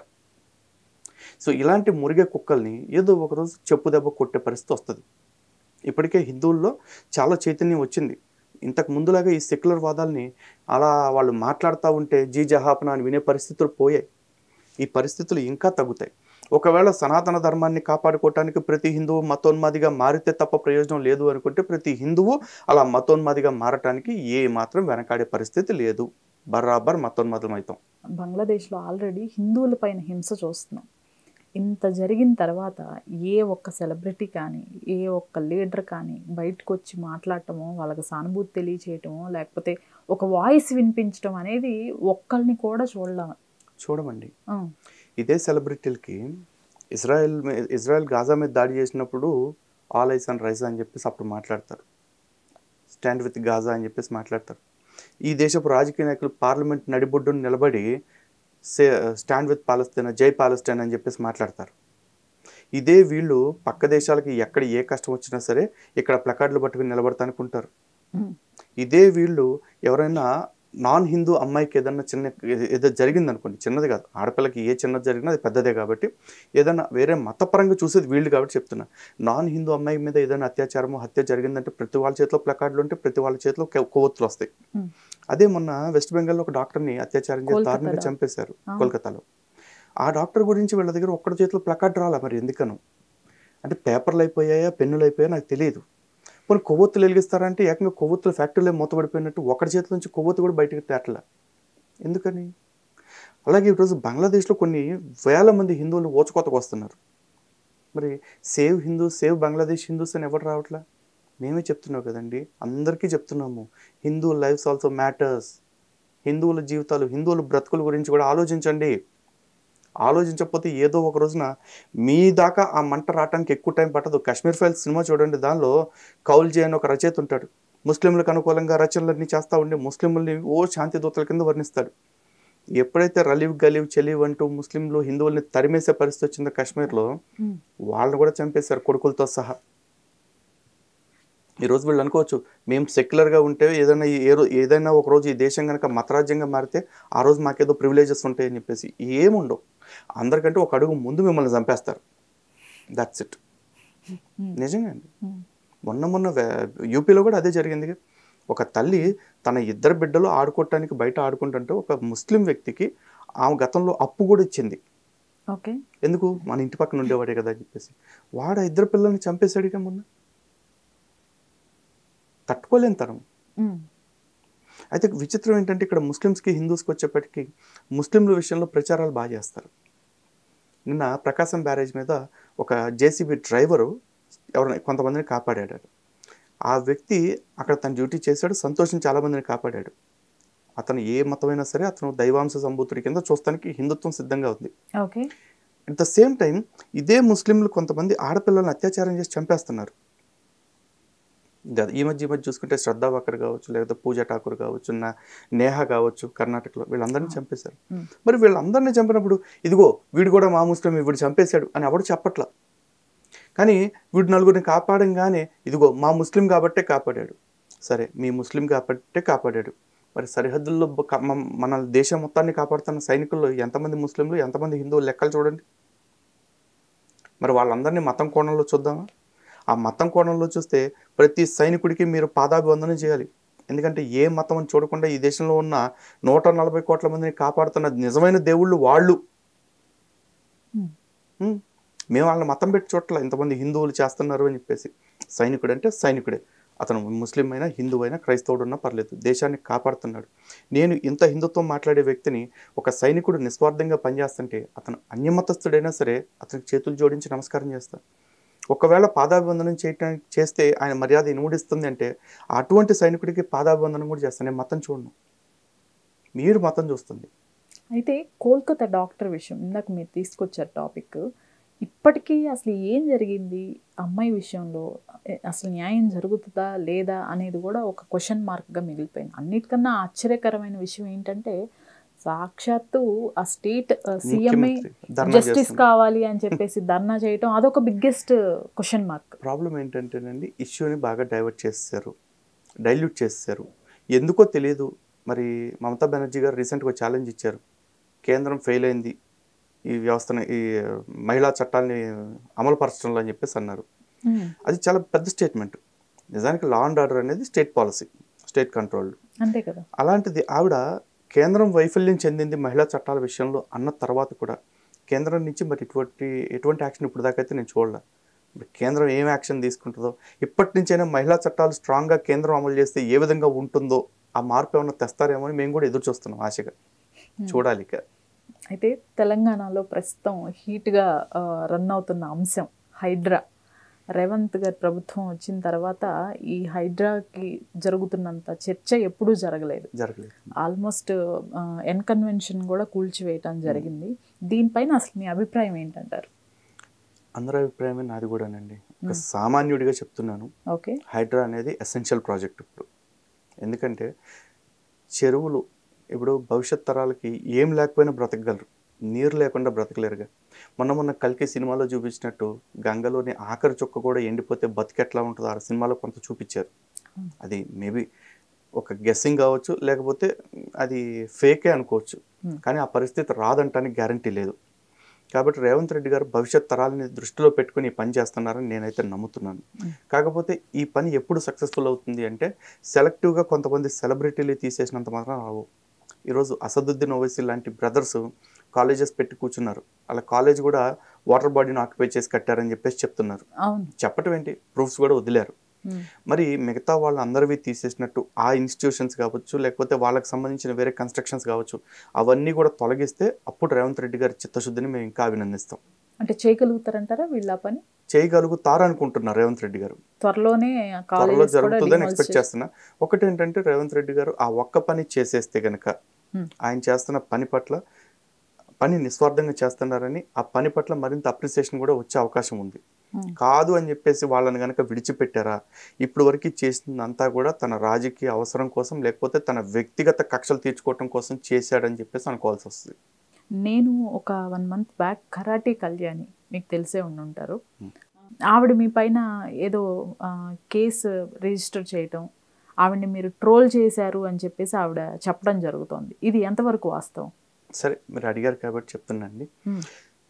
సో ఇలాంటి మురిగే కుక్కల్ని ఏదో ఒకరోజు చెప్పు దెబ్బ కొట్టే పరిస్థితి వస్తుంది ఇప్పటికే హిందువుల్లో చాలా చైతన్యం వచ్చింది ఇంతకు ముందులాగా ఈ సెక్యులర్ వాదాల్ని అలా వాళ్ళు మాట్లాడుతూ ఉంటే జీ జహాపన అని వినే పరిస్థితులు పోయాయి ఈ పరిస్థితులు ఇంకా తగ్గుతాయి ఒకవేళ సనాతన ధర్మాన్ని కాపాడుకోవటానికి ప్రతి హిందువు మతోన్మాదిగా మారితే తప్ప ప్రయోజనం లేదు అనుకుంటే ప్రతి హిందువు అలా మతోన్మాదిగా మారటానికి ఏ మాత్రం వెనకాడే పరిస్థితి లేదు బరాబర్ మతోన్మాదం అవుతాం బంగ్లాదేశ్లో ఆల్రెడీ హిందువుల పైన హింస చూస్తున్నాం ఇంత జరిగిన తర్వాత ఏ ఒక్క సెలబ్రిటీ కానీ ఏ ఒక్క లీడర్ కానీ బయటకు వచ్చి మాట్లాడటమో వాళ్ళకి సానుభూతి తెలియచేయటమో లేకపోతే ఒక వాయిస్ వినిపించడం అనేది ఒక్కరిని కూడా చూడలేం చూడమండి ఆ, ఇదే సెలబ్రిటీలకి ఇజ్రాయెల్ మీ- ఇజ్రాయెల్ గాజా మీద దాడి చేసినప్పుడు ఆల్ ఐస్ అండ్ రైస్ అని చెప్పేసి అప్పుడు మాట్లాడతారు స్టాండ్ విత్ గాజా అని చెప్పేసి మాట్లాడతారు ఈ దేశపు రాజకీయ నాయకులు పార్లమెంట్ నడిబొడ్డును నిలబడి సే స్టాండ్ విత్ పాలస్తీన్ జై పాలస్తీన్ అని చెప్పేసి మాట్లాడతారు ఇదే వీళ్ళు పక్క దేశాలకి ఎక్కడ ఏ కష్టం వచ్చినా సరే ఇక్కడ ప్లకార్డులు పట్టుకుని నిలబడతానుకుంటారు ఉమ్, ఇదే వీళ్ళు ఎవరైనా నాన్ హిందూ అమ్మాయికి ఏదన్నా చిన్న ఏదో జరిగింది అనుకోండి చిన్నది కాదు ఆడపిల్లకి ఏ చిన్నది జరిగినా అది పెద్దదే కాబట్టి ఏదైనా వేరే మతపరంగా చూసేది వీళ్ళు కాబట్టి చెప్తున్నా నాన్ హిందూ అమ్మాయి మీద ఏదైనా అత్యాచారము హత్య జరిగిందంటే ప్రతి వాళ్ళ చేతిలో ప్లకార్డులు ఉంటే ప్రతి వాళ్ళ చేతిలో కొ- కొవ్వొత్తులు వస్తాయి ఉమ్. అదే మొన్న వెస్ట్ బెంగాల్లో ఒక డాక్టర్ని అత్యాచారం చేసి దారుణంగా కోల్కతాలో. చంపేశారు ఆ. కోల్కతాలో ఆ డాక్టర్ గురించి వీళ్ళ దగ్గర ఒక్కడి చేతిలో ప్లకార్డ్ రాలా మరి ఎందుకను అంటే పేపర్లు అయిపోయాయా పెన్నులు అయిపోయా నాకు తెలియదు కొన్ని కొవ్వొత్తులు వెలిగిస్తారంటే ఏకంగా కొవ్వొత్తుల ఫ్యాక్టరీలో మూతపడిపోయినట్టు ఒకటి చేతి నుంచి కొవ్వొత్తు కూడా బయటకు తేటల ఎందుకని అలాగే ఈరోజు బంగ్లాదేశ్లో కొన్ని వేల మంది హిందువులు ఓచుకోతకు వస్తున్నారు మరి సేవ్ హిందూ సేవ్ బంగ్లాదేశ్ హిందూస్ అని ఎవరు రావట్లా మేమే చెప్తున్నాం కదండి అందరికీ చెప్తున్నాము హిందూ లైఫ్స్ ఆల్సో మ్యాటర్స్ హిందువుల జీవితాలు హిందువుల బ్రతుకుల గురించి కూడా ఆలోచించండి ఆలోచించకపోతే ఏదో ఒక రోజున మీ దాకా ఆ మంట రావడానికి ఎక్కువ టైం పట్టదు కాశ్మీర్ ఫైల్స్ సినిమా చూడండి దానిలో కౌల్జీ అని ఒక రచయిత ఉంటాడు ముస్లింలకు అనుకూలంగా రచనలన్నీ చేస్తూ ఉండి ముస్లింలని ఓ శాంతి దూతల కింద వర్ణిస్తాడు ఎప్పుడైతే రలీవ్ గలీవ్ చెలీవ్ అంటూ ముస్లింలు హిందువుల్ని తరిమేసే పరిస్థితి వచ్చిందో కాశ్మీర్లో ఉమ్, వాళ్ళని కూడా చంపేశారు కొడుకులతో సహా ఈరోజు వీళ్ళు అనుకోవచ్చు మేము సెక్యులర్గా ఉంటే ఏదైనా ఈ- ఏ రో- ఏదైనా ఒక రోజు ఈ దేశం కనుక మతరాజ్యంగా మారితే ఆ రోజు మాకేదో ప్రివిలేజెస్ ఉంటాయని చెప్పేసి ఏముండవు అందరికంటే ఒక అడుగు ముందు మిమ్మల్ని చంపేస్తారు దట్స్ ఇట్ ఉమ్, నిజంగా అండి ఉమ్, మొన్న మొన్న వే- యూపీలో కూడా అదే జరిగింది ఒక తల్లి తన ఇద్దరు బిడ్డలు ఆడుకోవటానికి బయట ఆడుకుంటుంటే ఒక ముస్లిం వ్యక్తికి ఆమె గతంలో అప్పు కూడా ఇచ్చింది ఓకే ఎందుకు మన ఇంటి పక్కన ఉండేవాడే కదా అని చెప్పేసి వాడు ఆ ఇద్దరు పిల్లల్ని చంపేశాడుగా మొన్న తట్టుకోలేని తరం ఉమ్, అయితే విచిత్రం ఏంటంటే ఇక్కడ ముస్లిమ్స్కి హిందూస్కి వచ్చేప్పటికి ముస్లింల విషయంలో ప్రచారాలు బాగా చేస్తారు నిన్న ప్రకాశం బ్యారేజ్ మీద ఒక జేసీబీ డ్రైవరు ఎవరైనా కొంతమందిని కాపాడాడు ఆ వ్యక్తి అక్కడ తన డ్యూటీ చేశాడు సంతోషం చాలామందిని కాపాడాడు అతను ఏ మతమైనా సరే అతను దైవాంశ సంభూతుడి కింద చూస్తానికి హిందుత్వం సిద్ధంగా ఉంది okay at the same time ఇదే ముస్లింలు కొంతమంది ఆడపిల్లలను అత్యాచారం చేసి చంపేస్తున్నారు గ- ఈ మధ్య ఈ మధ్య చూసుకుంటే శ్రద్ధా వాకర్ కావచ్చు లేకపోతే పూజా ఠాకూర్ కావచ్చు నా నేహా కావచ్చు కర్ణాటకలో వీళ్ళందరినీ చంపేశారు Hmm. మరి వీళ్ళందరినీ చంపినప్పుడు ఇదిగో వీడు కూడా మా ముస్లిం వీడు చంపేశాడు అని ఎవడు చెప్పట్లా కానీ వీడు నలుగురిని కాపాడంగానే ఇదిగో మా ముస్లిం కాబట్టే కాపాడాడు సరే మీ ముస్లిం కాబట్టే కాపాడాడు మరి సరిహద్దుల్లో బ- క- మన- మన దేశం మొత్తాన్ని కాపాడుతున్న సైనికుల్లో ఎంతమంది ముస్లింలు ఎంతమంది హిందువులు లెక్కలు చూడండి మరి వాళ్ళందరినీ మతం కోణంలో చూద్దామా ఆ మతం కోణంలో చూస్తే ప్రతి సైనికుడికి మీరు పాదాభివందనం చేయాలి ఎందుకంటే ఏ మతం అని చూడకుండా ఈ దేశంలో ఉన్న నూట నలభై కోట్ల మందిని కాపాడుతున్న నిజమైన దేవుళ్ళు వాళ్ళు Hmm. Hmm. మేము వాళ్ళని మతం పెట్టి చూడట్ల ఇంతమంది హిందువులు చేస్తున్నారు అని చెప్పేసి సైనికుడు అంటే సైనికుడే అతను ముస్లిం అయినా హిందువు అయినా క్రైస్తవుడు ఉన్నా పర్లేదు దేశాన్ని కాపాడుతున్నాడు నేను ఇంత హిందుత్వం మాట్లాడే వ్యక్తిని ఒక సైనికుడు నిస్వార్థంగా పనిచేస్తుంటే అతను అన్యమతస్థుడైనా సరే అతనికి చేతులు జోడించి నమస్కారం చేస్తాను ఒకవేళ పాదాభివందనం చేయటానికి చేస్తే ఆయన మర్యాద ఇనుముడిస్తుంది అంటే అటువంటి సైనికుడికి పాదాభివందనం కూడా చేస్తాను నేను మతం చూడను మీరు మతం చూస్తుంది అయితే కోల్కతా డాక్టర్ విషయం ఇందాక మీరు తీసుకొచ్చారు టాపిక్ ఇప్పటికీ అసలు ఏం జరిగింది అమ్మాయి విషయంలో ఎ- అసలు న్యాయం జరుగుతుందా లేదా అనేది కూడా ఒక క్వశ్చన్ మార్క్గా మిగిలిపోయింది అన్నిటికన్నా ఆశ్చర్యకరమైన విషయం ఏంటంటే సాక్షాత్తు ఆ స్టేట్ సీఎంఏ ముఖ్యమంత్రి ధర్నా జస్టిస్ చేస్తున్నారు. కావాలి అని చెప్పేసి ధర్నా చేయటం అదొక బిగ్గెస్ట్ క్వశ్చన్ మార్క్ ప్రాబ్లం ఏంటంటేనండి ఇష్యూని బాగా డైవర్ట్ చేస్తారు డైల్యూట్ చేస్తారు ఎందుకో తెలియదు మరి మమతా బెనర్జీ గారు రీసెంట్గా ఛాలెంజ్ ఇచ్చారు కేంద్రం ఫెయిల్ అయింది ఈ వ్యవస్థను ఈ మహిళా చట్టాన్ని అమలుపరచడంలో అని చెప్పేసి అన్నారు అది చాలా పెద్ద స్టేట్మెంట్ నిజానికి లా అండ్ ఆర్డర్ అనేది స్టేట్ పాలసీ స్టేట్ కంట్రోల్ అంతే కదా అలాంటిది ఆవిడ కేంద్రం వైఫల్యం చెందింది మహిళా చట్టాల విషయంలో అన్న తర్వాత కూడా కేంద్రం నుంచి మరి ఇటువంటి ఎటువంటి యాక్షన్ ఇప్పుడు దాకా అయితే నేను చూడలే మరి కేంద్రం ఏం యాక్షన్ తీసుకుంటుందో ఇప్పటి నుంచైనా మహిళా చట్టాలు స్ట్రాంగ్గా కేంద్రం అమలు చేస్తే ఏ విధంగా ఉంటుందో ఆ మార్పు ఏమైనా తెస్తారేమో అని మేము కూడా ఎదురు చూస్తున్నాం ఆశగా చూడాలి ఇక అయితే తెలంగాణలో ప్రస్తుతం హీట్గా రన్ అవుతున్న అంశం హైడ్రా రేవంత్ గారి ప్రభుత్వం వచ్చిన తర్వాత ఈ హైడ్రాకి జరుగుతున్నంత చర్చ ఎప్పుడూ జరగలేదు జరగలేదు ఆల్మోస్ట్ ఎన్ కన్వెన్షన్ కూడా కూల్చివేయటం జరిగింది దీనిపైన అసలు మీ అభిప్రాయం ఏంటంటారు అందరి అభిప్రాయమే నాది కూడానండి ఒక సామాన్యుడిగా చెప్తున్నాను ఓకే హైడ్రా అనేది ఎసెన్షియల్ ప్రాజెక్ట్ ఇప్పుడు ఎందుకంటే చెరువులు ఇప్పుడు భవిష్యత్ తరాలకి ఏం లేకపోయినా బ్రతకగలరు నీరు లేకుండా బ్రతకలేరుగా మొన్న మొన్న కల్కి సినిమాలో చూపించినట్టు గంగలోని ఆఖరి చుక్క కూడా ఎండిపోతే బతికెట్లా ఉంటుందో ఆ సినిమాలో కొంత చూపించారు Hmm. అది మేబీ ఒక గెస్సింగ్ కావచ్చు లేకపోతే అది ఫేకే అనుకోవచ్చు Hmm. కానీ ఆ పరిస్థితి రాదంటానికి గ్యారంటీ లేదు కాబట్టి రేవంత్ రెడ్డి గారు భవిష్యత్ తరాలని దృష్టిలో పెట్టుకుని ఈ పని చేస్తున్నారని నేనైతే నమ్ముతున్నాను Hmm. కాకపోతే ఈ పని ఎప్పుడు సక్సెస్ఫుల్ అవుతుంది అంటే సెలెక్టివ్గా కొంతమంది సెలబ్రిటీలు తీసేసినంత మాత్రం రావు ఈరోజు అసదుద్దీన్ ఓవైసీ లాంటి బ్రదర్స్ కాలేజెస్ పెట్టి కూర్చున్నారు అలా కాలేజ్ కూడా వాటర్ బాడీని ఆక్యుపై చేసి కట్టారని చెప్పేసి చెప్తున్నారు అవును చెప్పటం ఏంటి ప్రూఫ్స్ కూడా వదిలేరు ఉమ్, మరి మిగతా వాళ్ళందరివి తీసేసినట్టు ఆ ఇన్స్టిట్యూషన్స్ కావచ్చు లేకపోతే వాళ్ళకి సంబంధించిన వేరే కన్స్ట్రక్షన్స్ కావచ్చు అవన్నీ కూడా తొలగిస్తే అప్పుడు రేవంత్ రెడ్డి గారి చిత్తశుద్ధిని మేము ఇంకా అభినందిస్తాం అంటే చేయగలుగుతారంటారా వీళ్ళ ఆ పని చేయగలుగుతారు అనుకుంటున్నారు రేవంత్ రెడ్డి గారు త్వరలోనే త్వరలో కాలేజెస్ కూడా జరుగుతుందని demolish ఎక్స్పెక్ట్ చేసి- చేస్తున్నా ఒకటి ఏంటంటే రేవంత్ రెడ్డి గారు ఆ ఒక్క పని చేసేస్తే గనక Hmm. ఆయన చేస్తున్న పని పట్ల పని నిస్వార్థంగా చేస్తున్నారని ఆ పని పట్ల మరింత అప్రిసియేషన్ కూడా వచ్చే అవకాశం ఉంది ఉమ్, కాదు అని చెప్పేసి వాళ్ళని కనుక విడిచిపెట్టారా ఇప్పుడు వరకు చేసిందంతా కూడా తన రాజకీయ అవసరం కోసం లేకపోతే తన వ్యక్తిగత కక్షలు తీర్చుకోవటం కోసం చేశాడని చెప్పేసి అనుకోవాల్సి వస్తుంది నేను ఒక one month back karate Kalyani మీకు తెలిసే ఉండి ఉంటారు Hmm. ఆవిడ మీ పైన ఏదో ఆ, కేసు రిజిస్టర్ చేయటం ఆవిడని మీరు ట్రోల్ చేశారు అని చెప్పేసి ఆవిడ చెప్పడం జరుగుతోంది ఇది ఎంతవరకు వాస్తవం సరే మీరు అడిగారు కాబట్టి చెప్తున్నాండి Hmm.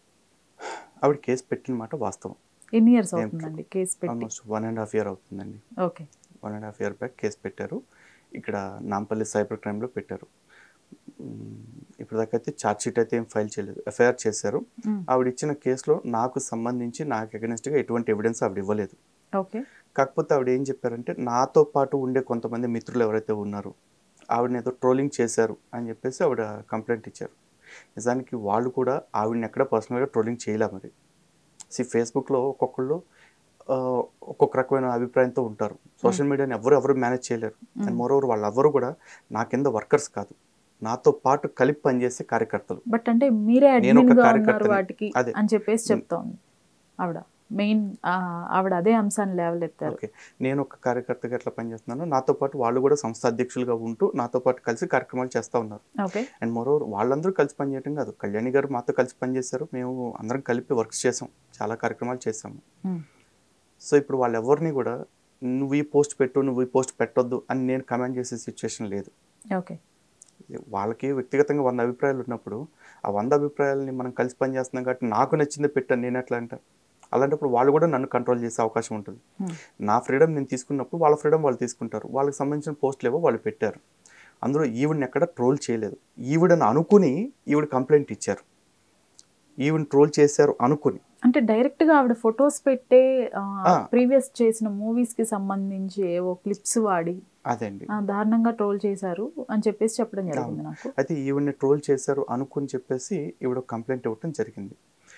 ఆవిడ కేసు పెట్టిన మాట వాస్తవం ఎన్ని ఇయర్స్ ఏం అవుతుందండి కేసు పెట్టి almost one and half year అవుతుందండి okay one and half year back case పెట్టారు ఇక్కడ నాంపల్లి సైబర్ క్రైమ్లో పెట్టారు మ్మ్. ఇప్పుడు దాకా అయితే ఛార్జ్ షీట్ అయితే ఏం ఫైల్ చేయలేదు ఎఫ్ఐఆర్ చేశారు Hmm. ఆవిడ ఇచ్చిన కేసులో నాకు సంబంధించి నాకు అగెనిస్ట్గా ఎటువంటి ఎవిడెన్స్ ఆవిడ ఇవ్వలేదు ఓకే కాకపోతే ఆవిడ ఏం చెప్పారంటే నాతో పాటు ఉండే కొంతమంది మిత్రులు ఎవరైతే ఉన్నారో ఆవిడని ఏదో ట్రోలింగ్ చేశారు అని చెప్పేసి ఆవిడ కంప్లైంట్ ఇచ్చారు నిజానికి వాళ్ళు కూడా ఆవిడని ఎక్కడ పర్సనల్గా ట్రోలింగ్ చేయలే మరి సి ఫేస్బుక్లో ఒక్కొక్కళ్ళు ఆ, ఒక్కొక్క రకమైన అభిప్రాయంతో ఉంటారు సోషల్ మీడియాని ఎవరు ఎవరు మేనేజ్ చేయలేరు అండ్ మోరోవర్ వాళ్ళెవరు కూడా నా కింద వర్కర్స్ కాదు నాతో పాటు కలిపి పనిచేసే కార్యకర్తలు బట్ అంటే మీరే నేను ఒక అడ్మిన్ గా ఉన్నారు కార్యకర్తని. వాటికి అదే. అని చెప్పేసి చెప్తోంది ఆవిడ మెయిన్ ఆవిడ అదే అంశాన్ని లేవలెత్తారు ఓకే నేను ఒక కార్యకర్తగా ఎట్లా పనిచేస్తున్నాను నాతో పాటు వాళ్ళు కూడా సంస్థ అధ్యక్షులుగా ఉంటూ నాతో పాటు కలిసి కార్యక్రమాలు చేస్తూ ఉన్నారు ఓకే అండ్ మోరోవర్ వాళ్ళందరూ కలిసి పనిచేయడం కాదు కళ్యాణి గారు మాతో కలిసి పనిచేశారు మేము అందరం కలిపి వర్క్స్ చేసాం చాలా కార్యక్రమాలు చేసాము ఉమ్, సో ఇప్పుడు వాళ్ళు ఎవరిని కూడా నువ్వు ఈ పోస్ట్ పెట్టు నువ్వు ఈ పోస్ట్ పెట్టొద్దు అని నేను కమెంట్ చేసే సిచ్యువేషన్ లేదు ఓకే వాళ్ళకి వ్యక్తిగతంగా వంద అభిప్రాయాలు ఉన్నప్పుడు ఆ వంద అభిప్రాయాలని మనం కలిసి పనిచేస్తున్నాం కాబట్టి నాకు నచ్చింది పెట్టాను నేను ఎట్లా అంట అలాంటప్పుడు వాళ్ళు కూడా నన్ను కంట్రోల్ చేసే అవకాశం ఉంటుంది Hmm. నా ఫ్రీడమ్ నేను తీసుకున్నప్పుడు వాళ్ళ ఫ్రీడమ్ వాళ్ళు తీసుకుంటారు వాళ్ళకి సంబంధించిన పోస్టులు ఏవో వాళ్ళు పెట్టారు అందులో ఈవిడని ఎక్కడ ట్రోల్ చేయలేదు ఈవిడని అనుకుని ఈవిడ కంప్లైంట్ ఇచ్చారు ఈవిడని ట్రోల్ చేశారు అనుకుని అంటే డైరెక్ట్ గా ఆవిడ ఫొటోస్ పెట్టే ఆ. ప్రీవియస్ చేసిన మూవీస్ కి సంబంధించి ఏవో క్లిప్స్ వాడి అదండి ఆ, దారుణంగా ట్రోల్ చేశారు అని చెప్పేసి చెప్పడం జరిగింది నాకు అయితే ఈవిడ్ని ట్రోల్ చేశారు అనుకుని చెప్పేసి ఈవిడ కంప్లైంట్ ఇవ్వటం జరిగింది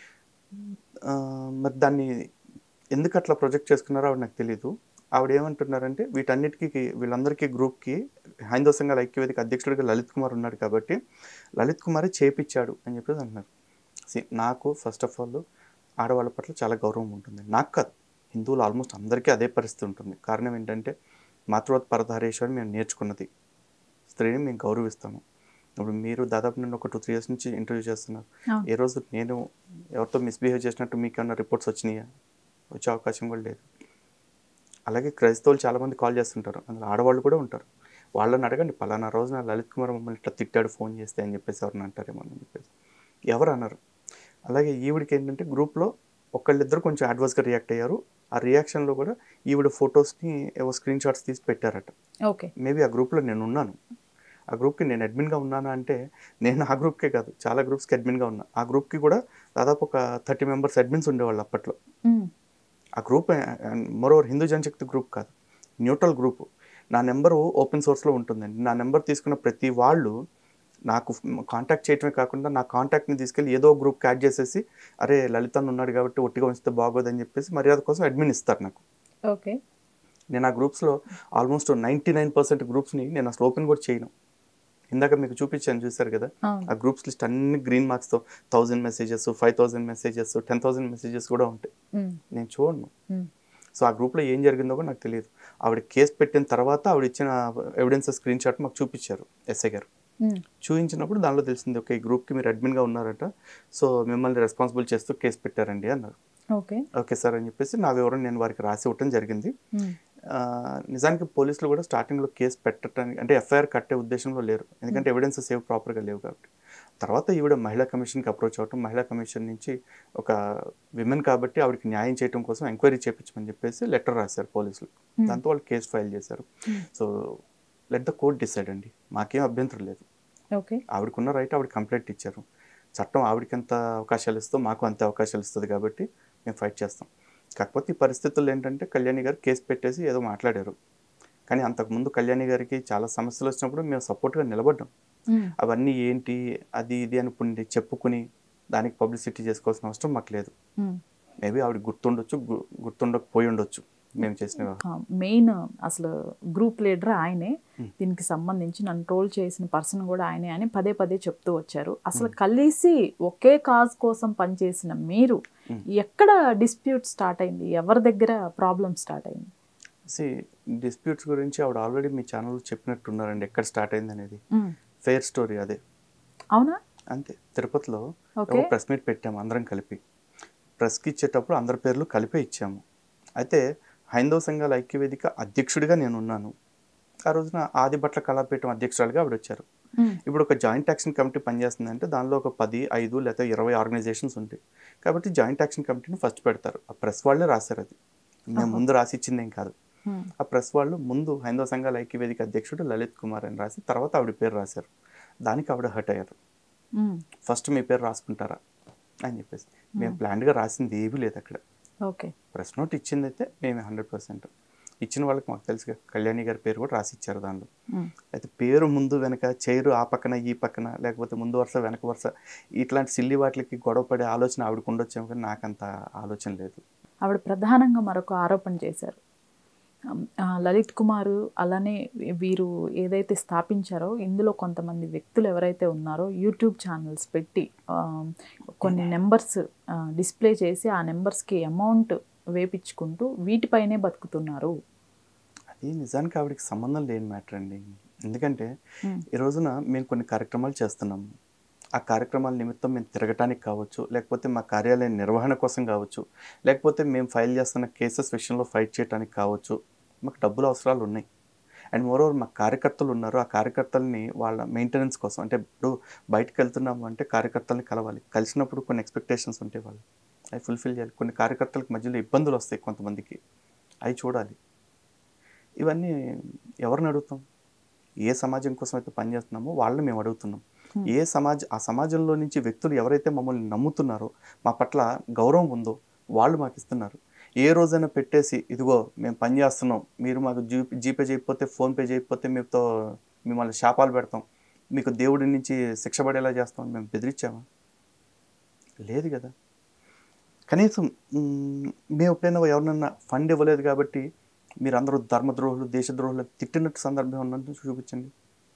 ఆ, మరి దాన్ని ఎందుకు అట్లా ప్రొజెక్ట్ చేసుకున్నారో ఆవిడ నాకు తెలియదు ఆవిడ ఏమంటున్నారంటే వీటన్నిటికీ వీళ్ళందరికీ గ్రూప్కి హైందవ సంఘాల ఐక్యవేదిక అధ్యక్షుడిగా లలిత్ కుమార్ ఉన్నాడు కాబట్టి లలిత్ కుమారే చేపించాడు అని చెప్పేసి అంటున్నారు See, నాకు ఫస్ట్ ఆఫ్ ఆల్ ఆడవాళ్ళ పట్ల చాలా గౌరవం ఉంటుంది నాకు కాదు హిందువులు ఆల్మోస్ట్ అందరికీ అదే పరిస్థితి ఉంటుంది కారణం ఏంటంటే మాతృవత్ పరధారేశ్వరి మేము నేర్చుకున్నది స్త్రీని మేము గౌరవిస్తాము ఇప్పుడు మీరు దాదాపు నేను ఒక టూ త్రీ ఇయర్స్ నుంచి ఇంటర్వ్యూ చేస్తున్నారు అవును. ఏ రోజు నేను ఎవరితో మిస్బిహేవ్ చేసినట్టు మీకు ఏమన్నా రిపోర్ట్స్ వచ్చినాయా వచ్చే అవకాశం కూడా లేదు అలాగే క్రైస్తవులు చాలామంది కాల్ చేస్తుంటారు అందులో ఆడవాళ్ళు కూడా ఉంటారు వాళ్ళని అడగండి పలానా రోజు నా లలిత్ కుమార్ మమ్మల్ని ఇట్లా తిట్టాడు ఫోన్ చేస్తే అని చెప్పేసి ఎవరిని అంటారేమో అని చెప్పేసి ఎవరు అన్నారు అలాగే ఈవిడికి ఏంటంటే గ్రూప్లో ఒకళ్ళిద్దరు కొంచెం అడ్వాన్స్గా రియాక్ట్ అయ్యారు ఆ రియాక్షన్లో కూడా ఈవిడ ఫొటోస్ని ఏవో స్క్రీన్ షాట్స్ తీసి పెట్టారట ఓకే మేబీ ఆ గ్రూప్లో నేను ఉన్నాను ఆ గ్రూప్కి నేను అడ్మిన్గా ఉన్నానా అంటే నేను ఆ గ్రూప్కే కాదు చాలా గ్రూప్స్కి అడ్మిన్గా ఉన్నా ఆ గ్రూప్కి కూడా దాదాపు ఒక థర్టీ మెంబర్స్ అడ్మిన్స్ ఉండేవాళ్ళు అప్పట్లో ఉమ్, ఆ గ్రూప్ మరోవర్ హిందూ జనశక్తి గ్రూప్ కాదు న్యూట్రల్ గ్రూప్ నా నెంబరు ఓపెన్ సోర్స్లో ఉంటుందండి నా నెంబర్ తీసుకున్న ప్రతి వాళ్ళు నాకు కాంటాక్ట్ చేయటమే కాకుండా నా కాంటాక్ట్ని తీసుకెళ్ళి ఏదో గ్రూప్కి యాడ్ చేసేసి అరే లలితన్ ఉన్నాడు కాబట్టి ఒట్టిగా ఉంచితే బాగోదని చెప్పేసి మర్యాద కోసం అడ్మిన్ ఇస్తారు నాకు ఓకే నేను ఆ గ్రూప్స్లో ఆల్మోస్ట్ నైంటీ నైన్ పర్సెంట్ గ్రూప్స్ని నేను అసలు ఓపెన్ కూడా చేయను ఇందాక మీకు చూపించాను చూసారు కదా అవును ఆ గ్రూప్స్ లిస్ట్ అన్ని గ్రీన్ మార్క్స్తో thousand messages five thousand messages ten thousand messages కూడా ఉంటాయి ఉమ్, నేను చూడను ఉమ్, సో ఆ గ్రూప్లో ఏం జరిగిందో కూడా నాకు తెలియదు ఆవిడ కేసు పెట్టిన తర్వాత ఆవిడ ఇచ్చిన ఎవిడెన్స్ స్క్రీన్ షాట్ మాకు చూపించారు ఎస్ఐ గారు ఉమ్, చూపించినప్పుడు దానిలో తెలిసింది ఓకే ఈ గ్రూప్కి మీరు అడ్మిన్గా ఉన్నారట సో మిమ్మల్ని రెస్పాన్సిబుల్ చేస్తూ కేసు పెట్టారండి అన్నారు ఓకే ఓకే సార్ అని చెప్పేసి నా వివరం నేను వారికి రాసి ఇవ్వటం జరిగింది ఉమ్, ఆ, నిజానికి పోలీసులు కూడా స్టార్టింగ్లో కేసు పెట్టడానికి అంటే ఎఫ్ఐఆర్ కట్టే ఉద్దేశంలో లేరు ఎందుకంటే ఎవిడెన్సెస్ ఏవి ప్రాపర్గా లేవు కాబట్టి తర్వాత ఈవిడ మహిళా కమిషన్కి అప్రోచ్ అవ్వటం మహిళా కమిషన్ నుంచి ఒక విమెన్ కాబట్టి ఆవిడకి న్యాయం చేయడం కోసం ఎంక్వైరీ చేయించమని చెప్పేసి లెటర్ రాశారు పోలీసులు దాంతో వాళ్ళు కేసు ఫైల్ చేశారు Hmm. So let the court decide అండి మాకేం అభ్యంతరం లేదు ఓకే ఆవిడకున్న రైట్ ఆవిడ కంప్లైంట్ ఇచ్చారు చట్టం ఆవిడకి ఎంత అవకాశాలు ఇస్తుందో మాకు అంతే అవకాశాలు ఇస్తుంది కాబట్టి మేము ఫైట్ చేస్తాం కాకపోతే ఈ పరిస్థితుల్లో ఏంటంటే కళ్యాణి గారు కేసు పెట్టేసి ఏదో మాట్లాడారు కానీ అంతకుముందు కళ్యాణి గారికి చాలా సమస్యలు వచ్చినప్పుడు మేము సపోర్ట్గా నిలబడ్డాం అవన్నీ ఏంటి అది ఇది అని పుండి చెప్పుకుని దానికి పబ్లిసిటీ చేసుకోవాల్సిన అవసరం మాకు లేదు మేబీ ఆవిడ గుర్తుండొచ్చు గు- గుర్తుండకపోయి ఉండొచ్చు మేము చేసిన వ్యవహారం. మెయిన్ అసలు గ్రూప్ లీడర్ ఆయనే Hmm. దీనికి సంబంధించి నన్ను ట్రోల్ చేసిన పర్సన్ కూడా ఆయనే అని పదే పదే చెప్తూ వచ్చారు అసలు కలిసి ఒకే కాజ్ కోసం పనిచేసిన మీరు Hmm. ఎక్కడ డిస్ప్యూట్ స్టార్ట్ అయింది ఎవరి దగ్గర ప్రాబ్లం స్టార్ట్ అయింది సి డిస్ప్యూట్స్ గురించి ఆవిడ ఆల్రెడీ మీ ఛానల్ చెప్పినట్టున్నారండి ఎక్కడ స్టార్ట్ అయింది అనేది Hmm. ఫెయిర్ స్టోరీ అదే అవునా అంతే తిరుపతిలో ఓకే ఒక ప్రెస్ మీట్ పెట్టాము అందరం కలిపి ప్రెస్కి ఇచ్చేటప్పుడు అందరి పేర్లు కలిపే ఇచ్చాము అయితే హైందవ సంఘాల ఐక్యవేదిక అధ్యక్షుడిగా నేను ఉన్నాను ఆ రోజున ఆదిభట్ల కళాపీఠం అధ్యక్షురాలుగా ఆవిడ వచ్చారు Hmm. ఇప్పుడు ఒక జాయింట్ యాక్షన్ కమిటీ పనిచేస్తుందంటే దానిలో ఒక పది ఐదు లేదా ఇరవై ఆర్గనైజేషన్స్ ఉంటాయి కాబట్టి జాయింట్ యాక్షన్ కమిటీని ఫస్ట్ పెడతారు ఆ ప్రెస్ వాళ్ళే రాశారు అది మేము ఆహా. ముందు రాసి ఇచ్చిందేం కాదు Hmm. ఆ ప్రెస్ వాళ్ళు ముందు హైందవ సంఘాల ఐక్యవేదిక అధ్యక్షుడు లలిత్ కుమార్ అని రాసి తర్వాత ఆవిడ పేరు రాశారు దానికి ఆవిడ హర్ట్ అయ్యారు Hmm. ఫస్ట్ మీ పేరు రాసుకుంటారా అని చెప్పేసి మేము ప్లాన్డ్గా రాసింది ఏమీ లేదు అక్కడ ఓకే ప్రెస్ నోట్ ఇచ్చింది అయితే మేమే హండ్రెడ్ పర్సెంట్ ఇచ్చిన వాళ్ళకి మాకు తెలుసుగా కళ్యాణి గారి పేరు కూడా రాసి ఇచ్చారు దానిలో Hmm. అయితే పేరు ముందు వెనక చైరు ఆ పక్కన ఈ పక్కన లేకపోతే ముందు వరుస వెనక వరుస ఇట్లాంటి సిల్లి వాటికి గొడవ పడే ఆలోచన ఆవిడకు ఉండొచ్చేమో కానీ నాకు అంత ఆలోచన లేదు ఆవిడ ప్రధానంగా మరొక ఆరోపణ చేశారు ఆ, లలిత్ కుమార్ అలానే వీరు ఏదైతే స్థాపించారో ఇందులో కొంతమంది వ్యక్తులు ఎవరైతే ఉన్నారో యూట్యూబ్ ఛానల్స్ పెట్టి ఆ, కొన్ని నెంబర్స్ డిస్ప్లే చేసి ఆ నెంబర్స్కి అమౌంట్ వేపించుకుంటూ వీటిపైనే బతుకుతున్నారు అది నిజానికి ఆవిడకి సంబంధం లేని మ్యాటర్ అండి ఎందుకంటే Hmm. ఈ రోజున మేము కొన్ని కార్యక్రమాలు చేస్తున్నాము ఆ కార్యక్రమాల నిమిత్తం మేము తిరగటానికి కావచ్చు లేకపోతే మా కార్యాలయం నిర్వహణ కోసం కావచ్చు లేకపోతే మేము ఫైల్ చేస్తున్న కేసెస్ విషయంలో ఫైట్ చేయడానికి కావచ్చు మాకు డబ్బులు అవసరాలు ఉన్నాయి అండ్ మోరోవర్ మా కార్యకర్తలు ఉన్నారు ఆ కార్యకర్తల్ని వాళ్ళ మెయింటెనెన్స్ కోసం అంటే ఇప్పుడు బయటకు వెళ్తున్నాము అంటే కార్యకర్తల్ని కలవాలి కలిసినప్పుడు కొన్ని ఎక్స్పెక్టేషన్స్ ఉంటాయి వాళ్ళు అవి ఫుల్ఫిల్ చేయాలి కొన్ని కార్యకర్తలకు మధ్యలో ఇబ్బందులు వస్తాయి కొంతమందికి అవి చూడాలి ఇవన్నీ ఎవరిని అడుగుతాం ఏ సమాజం కోసం అయితే పనిచేస్తున్నామో వాళ్ళని మేము అడుగుతున్నాం Hmm. ఏ సమాజ ఆ సమాజంలో నుంచి వ్యక్తులు ఎవరైతే మమ్మల్ని నమ్ముతున్నారో మా పట్ల గౌరవం ఉందో వాళ్ళు మాకు ఇస్తున్నారు ఏ రోజైనా పెట్టేసి ఇదిగో మేము పని చేస్తున్నాం మీరు మాకు జీ జీపే చేయకపోతే ఫోన్పే చేయకపోతే మీతో మిమ్మల్ని శాపాలు పెడతాం మీకు దేవుడి నుంచి శిక్ష పడేలా చేస్తాం మేము బెదిరించామా లేదు కదా కనీసం మ్, మేము ఎప్పుడైనా ఎవరినన్నా ఫండ్ ఇవ్వలేదు కాబట్టి మీరు అందరూ ధర్మద్రోహులు దేశద్రోహులు తిట్టినట్టు సందర్భం ఉన్నట్టు చూపించండి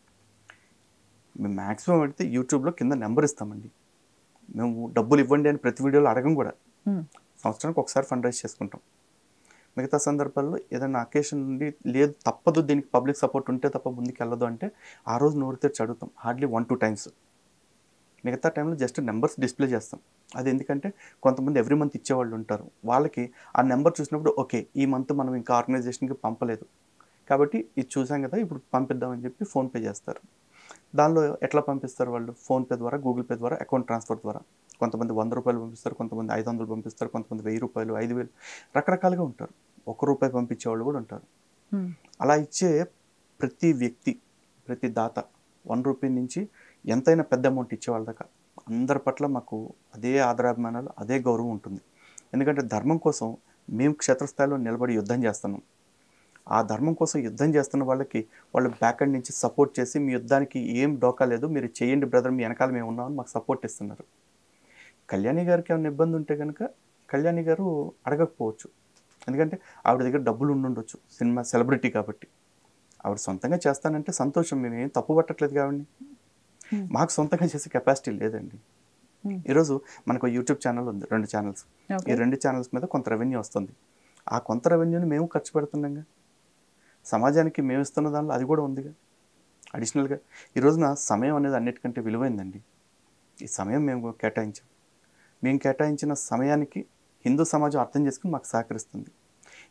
మేము మ్యాక్సిమం పెడితే యూట్యూబ్లో కింద నెంబర్ ఇస్తామండి మేము డబ్బులు ఇవ్వండి అని ప్రతి వీడియోలో అడగం కూడా Hmm. సంవత్సరానికి ఒకసారి ఫండ్ రైజ్ చేసుకుంటాం మిగతా సందర్భాల్లో ఏదైనా అకేషన్ నుండి లేదు తప్పదు దీనికి పబ్లిక్ సపోర్ట్ ఉంటే తప్ప ముందుకు వెళ్ళదు అంటే ఆ రోజు నోరు తెరిచి అడుగుతాం హార్డ్లీ వన్ టూ టైమ్స్ మిగతా టైంలో జస్ట్ నెంబర్స్ డిస్ప్లే చేస్తాం అది ఎందుకంటే కొంతమంది ఎవ్రీ మంత్ ఇచ్చేవాళ్ళు ఉంటారు వాళ్ళకి ఆ నెంబర్ చూసినప్పుడు ఓకే ఈ మంత్ మనం ఇంకా ఆర్గనైజేషన్కి పంపలేదు కాబట్టి ఇది చూసాం కదా ఇప్పుడు పంపిద్దామని చెప్పి ఫోన్పే చేస్తారు దానిలో ఎట్లా పంపిస్తారు వాళ్ళు ఫోన్పే ద్వారా గూగుల్ పే ద్వారా అకౌంట్ ట్రాన్స్ఫర్ ద్వారా కొంతమంది వంద రూపాయలు పంపిస్తారు కొంతమంది ఐదు వందలు పంపిస్తారు కొంతమంది వెయ్యి రూపాయలు ఐదు వేలు రకరకాలుగా ఉంటారు ఒక రూపాయి పంపించే వాళ్ళు కూడా ఉంటారు Hmm. అలా ఇచ్చే ప్రతి వ్యక్తి ప్రతి దాత వన్ రూపీ నుంచి ఎంతైనా పెద్ద అమౌంట్ ఇచ్చే వాళ్ళ దాకా అందరి పట్ల మాకు అదే ఆదరాభిమానాలు అదే గౌరవం ఉంటుంది ఎందుకంటే ధర్మం కోసం మేము క్షేత్రస్థాయిలో నిలబడి యుద్ధం చేస్తున్నాం ఆ ధర్మం కోసం యుద్ధం చేస్తున్న వాళ్ళకి వాళ్ళు బ్యాక్ అండ్ నుంచి సపోర్ట్ చేసి మీ యుద్ధానికి ఏం డోకా లేదు మీరు చేయండి బ్రదర్ మీ వెనకాల మేము ఉన్నామని మాకు సపోర్ట్ ఇస్తున్నారు కళ్యాణి గారికి ఏమైనా ఇబ్బంది ఉంటే కనుక కళ్యాణి గారు అడగకపోవచ్చు ఎందుకంటే ఆవిడ దగ్గర డబ్బులు ఉండుండొచ్చు సినిమా సెలబ్రిటీ కాబట్టి ఆవిడ సొంతంగా చేస్తానంటే సంతోషం మేము ఏం తప్పు పట్టట్లేదు కాబట్టి Hmm. మాకు సొంతంగా చేసే కెపాసిటీ లేదండి Hmm. ఈరోజు మనకు యూట్యూబ్ ఛానల్ ఉంది రెండు ఛానల్స్ ఈ ఓకే రెండు ఛానల్స్ మీద కొంత రెవెన్యూ వస్తుంది ఆ కొంత రెవెన్యూని మేము ఖర్చు పెడుతున్నాంగా సమాజానికి మేము ఇస్తున్న దానిలో అది కూడా ఉందిగా అడిషనల్గా ఈ రోజున సమయం అనేది అన్నిటికంటే విలువైందండి ఈ సమయం మేము కేటాయించాం మేము కేటాయించిన సమయానికి హిందూ సమాజం అర్థం చేసుకుని మాకు సహకరిస్తుంది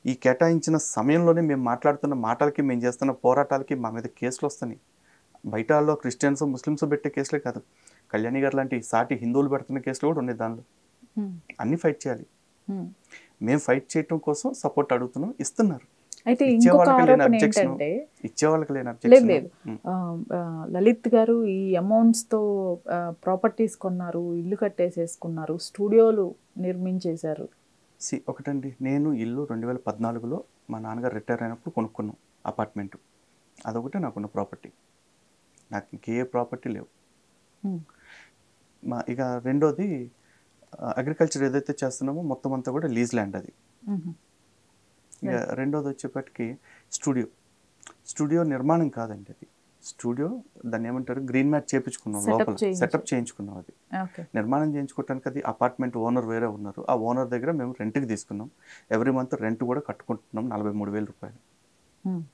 ఈ కేటాయించిన సమయంలోనే మేము మాట్లాడుతున్న మాటలకి మేము చేస్తున్న పోరాటాలకి మా మీద కేసులు వస్తున్నాయి బయట వాళ్ళు క్రిస్టియన్స్ ముస్లిమ్స్ పెట్టే కేసులే కాదు కళ్యాణి గారు లాంటి సాటి హిందువులు పెడుతున్న కేసులు కూడా ఉన్నాయి దానిలో ఉమ్, అన్ని ఫైట్ చేయాలి ఉమ్. మేము ఫైట్ చేయటం కోసం సపోర్ట్ అడుగుతున్నాం ఇస్తున్నారు అయితే ఇచ్చే ఇంకొక వాళ్ళకి లేని ఆరోపణ objection. ఏంటంటే ఇచ్చే వాళ్ళకి లేని లేదు objection. లేదు ఉమ్. ఆ, ఆ, లలిత్ గారు ఈ అమౌంట్స్తో ప్రాపర్టీస్ కొన్నారు ఇల్లు కట్టేసేసుకున్నారు స్టూడియోలు నిర్మించేశారు సి ఒకటండి నేను ఇల్లు రెండు వేల పద్నాలుగులో మా నాన్నగారు రిటైర్ అయినప్పుడు కొనుక్కున్నాం అపార్ట్మెంట్ అదొకటే నాకున్న ప్రాపర్టీ నాకు ఇంకే ప్రాపర్టీ లేవు ఉమ్, మా ఇక రెండోది అగ్రికల్చర్ ఏదైతే చేస్తున్నామో మొత్తం అంతా కూడా లీజ్ ల్యాండ్ అది ఉమ్, ఇక రెండోది వచ్చేపటికి స్టూడియో స్టూడియో నిర్మాణం కాదండి అది స్టూడియో దాన్ని ఏమంటారు గ్రీన్ మ్యాట్ చేయించుకున్నాం Setup లోపల చేయించు. సెటప్ చేయించుకున్నాం అది ఓకే నిర్మాణం చేయించుకోవటానికి అది అపార్ట్మెంట్ ఓనర్ వేరే ఉన్నారు ఆ ఓనర్ దగ్గర మేము రెంట్కి తీసుకున్నాం ఎవ్రీ మంత్ రెంట్ కూడా కట్టుకుంటున్నాం నలభై మూడు వేల రూపాయలు ఉమ్,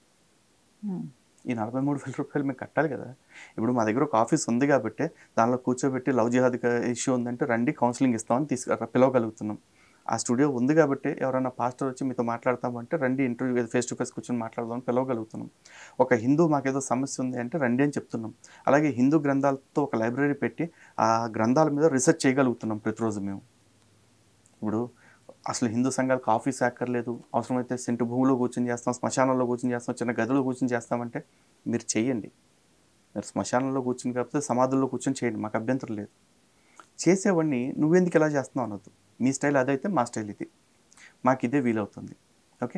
ఉమ్, ఈ నలభై మూడు వేల రూపాయలు మేము కట్టాలి కదా ఇప్పుడు మా దగ్గర ఒక ఆఫీస్ ఉంది కాబట్టి దానిలో కూర్చోబెట్టి లవ్ జిహాద్ ఇష్యూ ఉందంటే రండి కౌన్సిలింగ్ ఇస్తామని తీసుకు పిలవగలుగుతున్నాం ఆ స్టూడియో ఉంది కాబట్టి ఎవరైనా పాస్టర్ వచ్చి మీతో మాట్లాడతామంటే రండి ఇంటర్వ్యూ ఫేస్ టు ఫేస్ కూర్చొని మాట్లాడదామని పిలవగలుగుతున్నాం ఒక హిందూ మాకేదో సమస్య ఉంది అంటే రండి అని చెప్తున్నాం అలాగే హిందూ గ్రంథాలతో ఒక లైబ్రరీ పెట్టి ఆ గ్రంథాల మీద రీసెర్చ్ చేయగలుగుతున్నాం ప్రతిరోజు మేము ఇప్పుడు అసలు హిందూ సంఘాలకు ఆఫీస్ అక్కర్లేదు అవసరమైతే సెంటు భూమిలో కూర్చొని చేస్తాం శ్మశానంలో కూర్చొని చేస్తాం చిన్న గదిలో కూర్చొని చేస్తామంటే మీరు చెయ్యండి మీరు శ్మశానంలో కూర్చొని కాకపోతే సమాధుల్లో కూర్చొని చేయండి మాకు అభ్యంతరం లేదు చేసేవాడిని నువ్వెందుకు ఇలా చేస్తున్నావు అనొద్దు మీ స్టైల్ అదైతే మా స్టైల్ ఇది మాకు ఇదే వీలవుతుంది ఓకే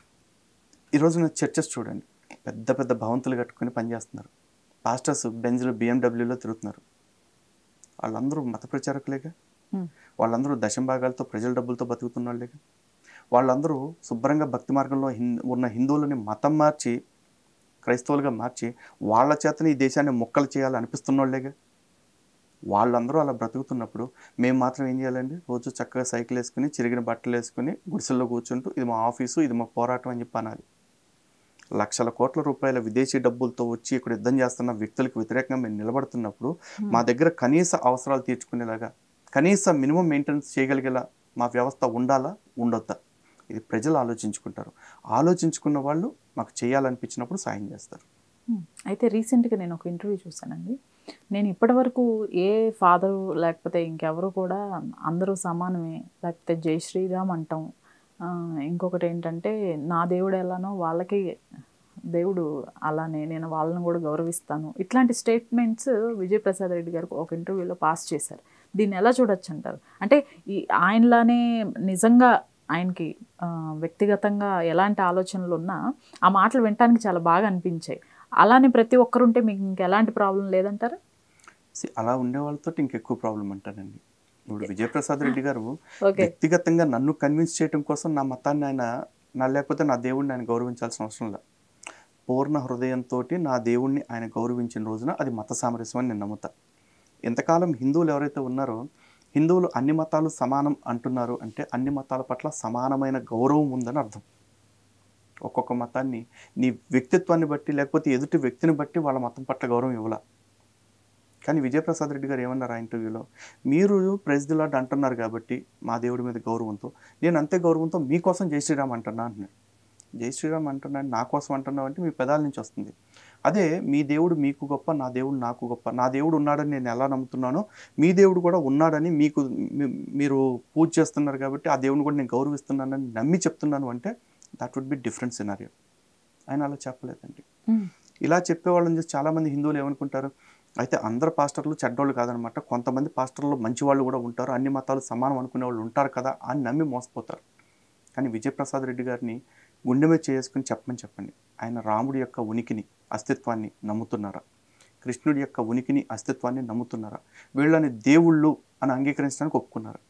ఈరోజు నా చర్చెస్ చూడండి పెద్ద పెద్ద భవంతులు కట్టుకొని పనిచేస్తున్నారు పాస్టర్స్ బెంజ్లో బిఎండబ్ల్యూలో తిరుగుతున్నారు వాళ్ళందరూ మత ప్రచారకులేగా ఉమ్, వాళ్ళందరూ దశంభాగాలతో ప్రజల డబ్బులతో బతుకుతున్న వాళ్ళేగా వాళ్ళందరూ శుభ్రంగా భక్తి మార్గంలో హిం ఉన్న హిందువులని మతం మార్చి క్రైస్తవులుగా మార్చి వాళ్ళ చేతనే ఈ దేశాన్ని మొక్కలు చేయాలని అనిపిస్తున్న వాళ్ళేగా వాళ్ళందరూ అలా బ్రతుకుతున్నప్పుడు మేము మాత్రం ఏం చేయాలండి రోజు చక్కగా సైకిల్ వేసుకుని చిరిగిన బట్టలు వేసుకుని గుడిసెల్లో కూర్చుంటూ ఇది మా ఆఫీసు ఇది మా పోరాటం అని చెప్పి అనాలి లక్షల కోట్ల రూపాయల విదేశీ డబ్బులతో వచ్చి ఇక్కడ యుద్ధం చేస్తున్న వ్యక్తులకు వ్యతిరేకంగా మేము నిలబడుతున్నప్పుడు మా దగ్గర కనీస అవసరాలు తీర్చుకునేలాగా కనీస మినిమం మెయింటెనెన్స్ చేయగలిగేలా మా వ్యవస్థ ఉండాలా ఉండొద్దా ఇది ప్రజలు ఆలోచించుకుంటారు ఆలోచించుకున్న వాళ్ళు మాకు చేయాలనిపించినప్పుడు సాయం చేస్తారు ఉమ్. అయితే రీసెంట్గా నేను ఒక ఇంటర్వ్యూ చూశానండి నేను ఇప్పటివరకు ఏ ఫాదరు లేకపోతే ఇంకెవరు కూడా అందరూ సమానమే లేకపోతే జై శ్రీరామ్ అంటాం ఆ, ఇంకొకటి ఏంటంటే నా దేవుడు ఎలానో వాళ్ళకి దేవుడు అలానే నేను వాళ్ళని కూడా గౌరవిస్తాను ఇట్లాంటి స్టేట్మెంట్స్ విజయప్రసాద్ రెడ్డి గారు ఒక ఇంటర్వ్యూలో పాస్ చేశారు దీన్ని ఎలా చూడొచ్చు అంటారు అంటే ఈ ఆయనలానే నిజంగా ఆయనకి ఆ, వ్యక్తిగతంగా ఎలాంటి ఆలోచనలు ఉన్నా ఆ మాటలు వినటానికి చాలా బాగా అనిపించాయి అలానే ప్రతి ఒక్కరుంటే మీకు ఇంకెలాంటి ప్రాబ్లం లేదంటారా See, అలా ఉండే వాళ్ళతో ఇంకెక్కువ ప్రాబ్లం అంటానండి ఇప్పుడు విజయప్రసాద్ రెడ్డి గారు ఓకే వ్యక్తిగతంగా నన్ను కన్విన్స్ చేయడం కోసం నా మతాన్ని ఆయన నా లేకపోతే నా దేవుడిని ఆయన గౌరవించాల్సిన అవసరం లేదు పూర్ణ హృదయంతో నా దేవుణ్ణి ఆయన గౌరవించిన రోజున అది మత సామరస్యం అని నేను నమ్ముతా ఎంతకాలం హిందువులు ఎవరైతే ఉన్నారో హిందువులు అన్ని మతాలు సమానం అంటున్నారు అంటే అన్ని మతాల పట్ల సమానమైన గౌరవం ఉందని అర్థం ఒక్కొక్క మతాన్ని నీ వ్యక్తిత్వాన్ని బట్టి లేకపోతే ఎదుటి వ్యక్తిని బట్టి వాళ్ళ మతం పట్ల గౌరవం ఇవ్వాల కానీ విజయప్రసాద్ రెడ్డి గారు ఏమన్నారు ఆ ఇంటర్వ్యూలో మీరు ప్రెస్ దిలాడ్ అంటున్నారు కాబట్టి మా దేవుడి మీద గౌరవంతో నేను అంతే గౌరవంతో మీకోసం జై శ్రీరామ్ అంటున్నా అంటున్నాను జై శ్రీరామ్ అంటున్నాను నా కోసం అంటున్నావు అంటే మీ పెదాల నుంచి వస్తుంది అదే మీ దేవుడు మీకు గొప్ప నా దేవుడు నాకు గొప్ప నా దేవుడు ఉన్నాడని నేను ఎలా నమ్ముతున్నానో మీ దేవుడు కూడా ఉన్నాడని మీకు మీ- మీరు పూజ చేస్తున్నారు కాబట్టి ఆ దేవుడిని కూడా నేను గౌరవిస్తున్నానని నమ్మి చెప్తున్నాను అంటే that would be different scenario ఆయన అలా చెప్పలేదండి ఉమ్, ఇలా చెప్పేవాళ్ళని చూసి చాలామంది హిందువులు ఏమనుకుంటారు అయితే అందరు పాస్టర్లు చెడ్డోళ్ళు కాదనమాట కొంతమంది పాస్టర్లు మంచి వాళ్ళు కూడా ఉంటారు అన్ని మతాలు సమానం అనుకునే వాళ్ళు ఉంటారు కదా అని నమ్మి మోసపోతారు కానీ విజయప్రసాద్ రెడ్డి గారిని గుండె మీద చేసుకుని చెప్పమని చెప్పండి ఆయన రాముడి యొక్క ఉనికిని అస్తిత్వాన్ని నమ్ముతున్నారా కృష్ణుడి యొక్క ఉనికిని అస్తిత్వాన్ని నమ్ముతున్నారా వీళ్ళని దేవుళ్ళు అని అంగీకరించడానికి ఒప్పుకున్నారు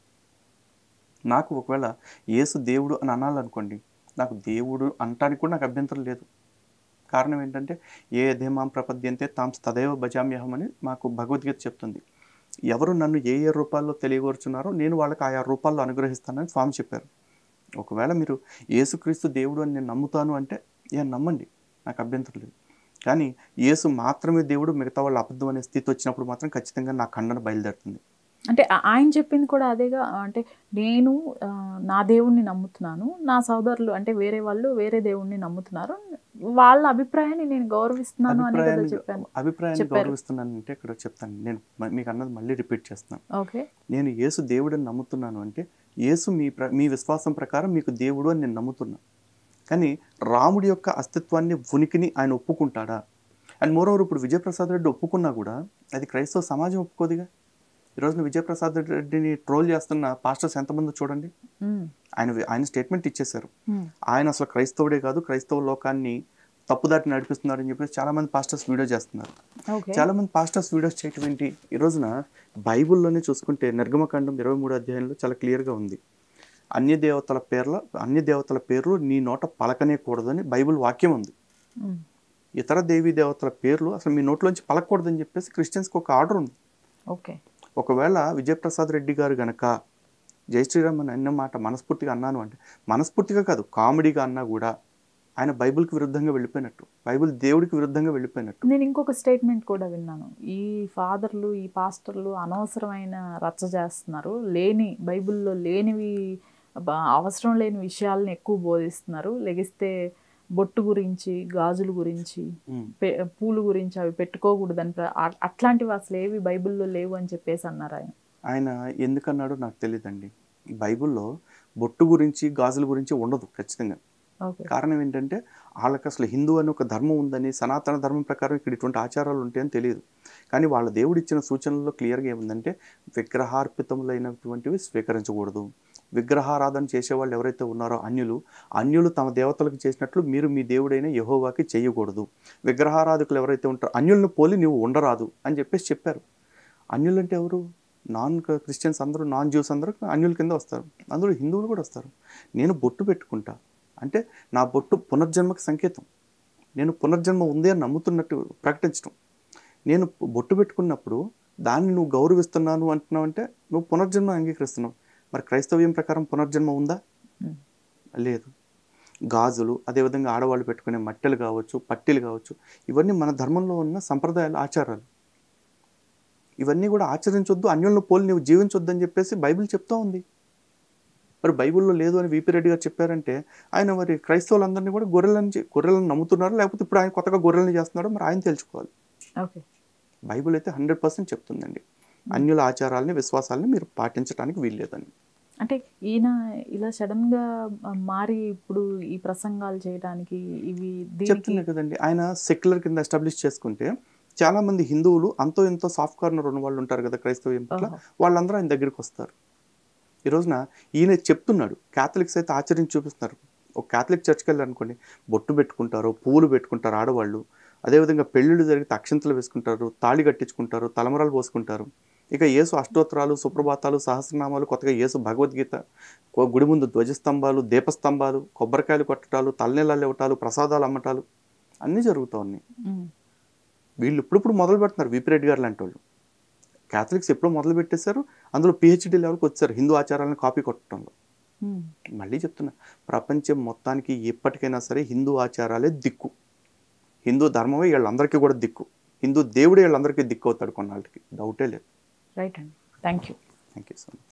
నాకు ఒకవేళ యేసు దేవుడు అని అనాలనుకోండి నాకు దేవుడు అంటానికి కూడా నాకు అభ్యంతరం లేదు కారణం ఏంటంటే ఏ ధీమాం ప్రపద్యంతే తాం తదేవ భజామ్యహం అని మాకు భగవద్గీత చెప్తుంది ఎవరు నన్ను ఏ ఏ రూపాల్లో తెలియగోరుచున్నారో నేను వాళ్ళకి ఆయా రూపాల్లో అనుగ్రహిస్తానని స్వామి చెప్పారు ఒకవేళ మీరు యేసుక్రీస్తు దేవుడు అని నేను నమ్ముతాను అంటే ఏ నమ్మండి నాకు అభ్యంతరం లేదు కానీ యేసు మాత్రమే దేవుడు మిగతా వాళ్ళు అబద్ధం అనే స్థితి వచ్చినప్పుడు మాత్రం ఖచ్చితంగా నా ఖండన బయలుదేరుతుంది అంటే ఆ- ఆయన చెప్పింది కూడా అదేగా అంటే నేను ఆ, నా దేవుణ్ణి నమ్ముతున్నాను నా సోదరులు అంటే వేరే వాళ్ళు వేరే దేవుణ్ణి నమ్ముతున్నారు వాళ్ళ అభిప్రాయాన్ని నేను గౌరవిస్తున్నాను అనే కదా అభిప్రాయాన్ని చెప్పాను అభిప్రాయాన్ని చెప్పారు. గౌరవిస్తున్నానంటే ఇక్కడ చెప్తాను నేను మ- మీకు అన్నది మళ్ళీ రిపీట్ చేస్తున్నాను ఓకే నేను యేసు దేవుడని నమ్ముతున్నాను అంటే యేసు మీ ప్ర మీ విశ్వాసం ప్రకారం మీకు దేవుడు అని నేను నమ్ముతున్నా కానీ రాముడి యొక్క అస్తిత్వాన్ని ఉనికిని ఆయన ఒప్పుకుంటాడా అండ్ మోరోవర్ ఇప్పుడు విజయప్రసాద్ రెడ్డి ఒప్పుకున్నా కూడా అది క్రైస్తవ సమాజం ఒప్పుకోదుగా ఈ రోజున విజయప్రసాద్ రెడ్డిని ట్రోల్ చేస్తున్న పాస్టర్స్ ఎంతమంది చూడండి ఉమ్, ఆయన ఆయన స్టేట్మెంట్ ఇచ్చేశారు ఉమ్, ఆయన అసలు క్రైస్తవుడే కాదు క్రైస్తవ లోకాన్ని తప్పుదాటి నడిపిస్తున్నాడు అని చెప్పేసి చాలా మంది పాస్టర్స్ వీడియో చేస్తున్నారు ఓకే చాలా మంది పాస్టర్స్ వీడియోస్ చేయటం ఏంటి ఈ రోజున బైబిల్లోనే చూసుకుంటే నిర్గమకాండం ఇరవై మూడు అధ్యాయంలో చాలా క్లియర్గా ఉంది అన్య దేవతల పేర్ల అన్య దేవతల పేర్లు నీ నోట పలకనే కూడదని బైబిల్ వాక్యం ఉంది ఉమ్, ఇతర దేవీ దేవతల పేర్లు అసలు మీ నోట్లోంచి పలకూడదని చెప్పేసి క్రిస్టియన్స్కి ఒక ఆర్డర్ ఉంది ఓకే ఒకవేళ విజయప్రసాద్ రెడ్డి గారు గనక జై శ్రీరామ్ అని అన్న మాట మనస్ఫూర్తిగా అన్నాను అంటే మనస్ఫూర్తిగా కాదు కామెడీగా అన్నా కూడా ఆయన బైబిల్కి విరుద్ధంగా వెళ్ళిపోయినట్టు బైబిల్ దేవుడికి విరుద్ధంగా వెళ్ళిపోయినట్టు నేను ఇంకొక స్టేట్మెంట్ కూడా విన్నాను ఈ ఫాదర్లు ఈ పాస్టర్లు అనవసరమైన రచ్చ చేస్తున్నారు లేని బైబిల్లో లేనివి బ- అవసరం లేని విషయాలను ఎక్కువ బోధిస్తున్నారు లెగిస్తే బొట్టు గురించి గాజుల గురించి ఉమ్. పె- పూలు గురించి అవి పెట్టుకోకూడదని ప్ర- అ- అట్లాంటివి అసలు ఏవి బైబిల్లో లేవు అని చెప్పేసి అన్నారు ఆయన ఆయన ఎందుకన్నాడో నాకు తెలియదండి బైబిల్లో బొట్టు గురించి గాజుల గురించి ఉండదు ఖచ్చితంగా ఓకే కారణం ఏంటంటే వాళ్ళకి అసలు హిందూ అని ఒక ధర్మం ఉందని సనాతన ధర్మం ప్రకారం ఇక్కడ ఇటువంటి ఆచారాలు ఉంటాయని తెలియదు కానీ వాళ్ళ దేవుడు ఇచ్చిన సూచనల్లో క్లియర్గా ఏముందంటే విగ్రహార్పితములైనటువంటివి స్వీకరించకూడదు విగ్రహారాధన చేసేవాళ్ళు ఎవరైతే ఉన్నారో అన్యులు అన్యులు తమ దేవతలకు చేసినట్లు మీరు మీ దేవుడైన యహోవాకి చేయకూడదు విగ్రహారాధకులు ఎవరైతే ఉంటారో అన్యులను పోలి నీవు ఉండరాదు అని చెప్పేసి చెప్పారు అన్యులు అంటే ఎవరు నాన్ క్రిస్టియన్స్ అందరూ నాన్ జ్యూస్ అందరూ అన్యుల కింద వస్తారు అందులో హిందువులు కూడా వస్తారు నేను బొట్టు పెట్టుకుంటా అంటే నా బొట్టు పునర్జన్మకి సంకేతం నేను పునర్జన్మ ఉంది అని నమ్ముతున్నట్టు ప్రకటించడం నేను బొట్టు పెట్టుకున్నప్పుడు దాన్ని నువ్వు గౌరవిస్తున్నాను అంటున్నావు అంటే నువ్వు పునర్జన్మ అంగీకరిస్తున్నావు మరి క్రైస్తవ్యం ప్రకారం పునర్జన్మ ఉందా ఉమ్. లేదు గాజులు అదేవిధంగా ఆడవాళ్ళు పెట్టుకునే మట్టెలు కావచ్చు పట్టీలు కావచ్చు ఇవన్నీ మన ధర్మంలో ఉన్న సంప్రదాయాలు ఆచారాలు ఇవన్నీ కూడా ఆచరించొద్దు అన్యులను పోలి నువ్వు జీవించొద్దు అని చెప్పేసి బైబిల్ చెప్తా ఉంది మరి బైబిల్లో లేదు అని విపి రెడ్డి గారు చెప్పారంటే ఆయన మరి క్రైస్తవులందరినీ కూడా గొర్రెలని చే- గొర్రెలను నమ్ముతున్నారు లేకపోతే ఇప్పుడు ఆయన కొత్తగా గొర్రెలను చేస్తున్నాడో మరి ఆయన తెలుసుకోవాలి ఓకే బైబిల్ అయితే హండ్రెడ్ పర్సెంట్ చెప్తుందండి అన్యుల ఆచారాలని విశ్వాసాలని మీరు పాటించడానికి వీల్లేదని అంటే ఈయన ఇలా సడన్ గా మారి ఇప్పుడు ఈ ప్రసంగాలు చేయడానికి ఇవి దీనికి చెప్తున్నా కదండి ఆయన సెక్యులర్ కింద ఎస్టాబ్లిష్ చేసుకుంటే చాలా మంది హిందువులు అంతో ఎంతో సాఫ్ట్ కార్నర్ ఉన్న వాళ్ళు ఉంటారు కదా క్రైస్తవ్యం పట్ల ఓహో. వాళ్ళందరూ ఆయన దగ్గరికి వస్తారు ఈ రోజున ఈయన చెప్తున్నాడు క్యాథలిక్స్ అయితే ఆచరించి చూపిస్తున్నారు ఒక క్యాథలిక్ చర్చ్కి వెళ్ళారనుకోండి బొట్టు పెట్టుకుంటారు పువ్వులు పెట్టుకుంటారు ఆడవాళ్ళు అదేవిధంగా పెళ్ళిళ్ళు జరిగితే అక్షంతలు వేసుకుంటారు తాళి కట్టించుకుంటారు తలమరాలు పోసుకుంటారు ఇక యేసు అష్టోత్తరాలు సుప్రభాతాలు సహస్రనామాలు కొత్తగా యేసు భగవద్గీత కొ- గుడి ముందు ధ్వజస్తంభాలు దీపస్తంభాలు కొబ్బరికాయలు కొట్టడాలు తలనీళ్ళలు ఇవ్వటాలు ప్రసాదాలు అమ్మటాలు అన్నీ జరుగుతూ ఉన్నాయి ఉమ్, వీళ్ళు ఇప్పుడిప్పుడు మొదలు పెడుతున్నారు విపి రెడ్డి గారు లాంటి వాళ్ళు క్యాథలిక్స్ ఎప్పుడో మొదలు పెట్టేశారు అందులో పిహెచ్డి లెవెల్కి వచ్చారు హిందూ ఆచారాలను కాపీ కొట్టడంలో ఉమ్, మళ్ళీ చెప్తున్నా ప్రపంచం మొత్తానికి ఎప్పటికైనా సరే హిందూ ఆచారాలే దిక్కు హిందూ ధర్మమే వీళ్ళందరికీ కూడా దిక్కు హిందూ దేవుడే వీళ్ళందరికీ దిక్కు అవుతాడు కొన్నాళ్ళకి డౌటే లేదు రైట్ అండి thank you thank you so much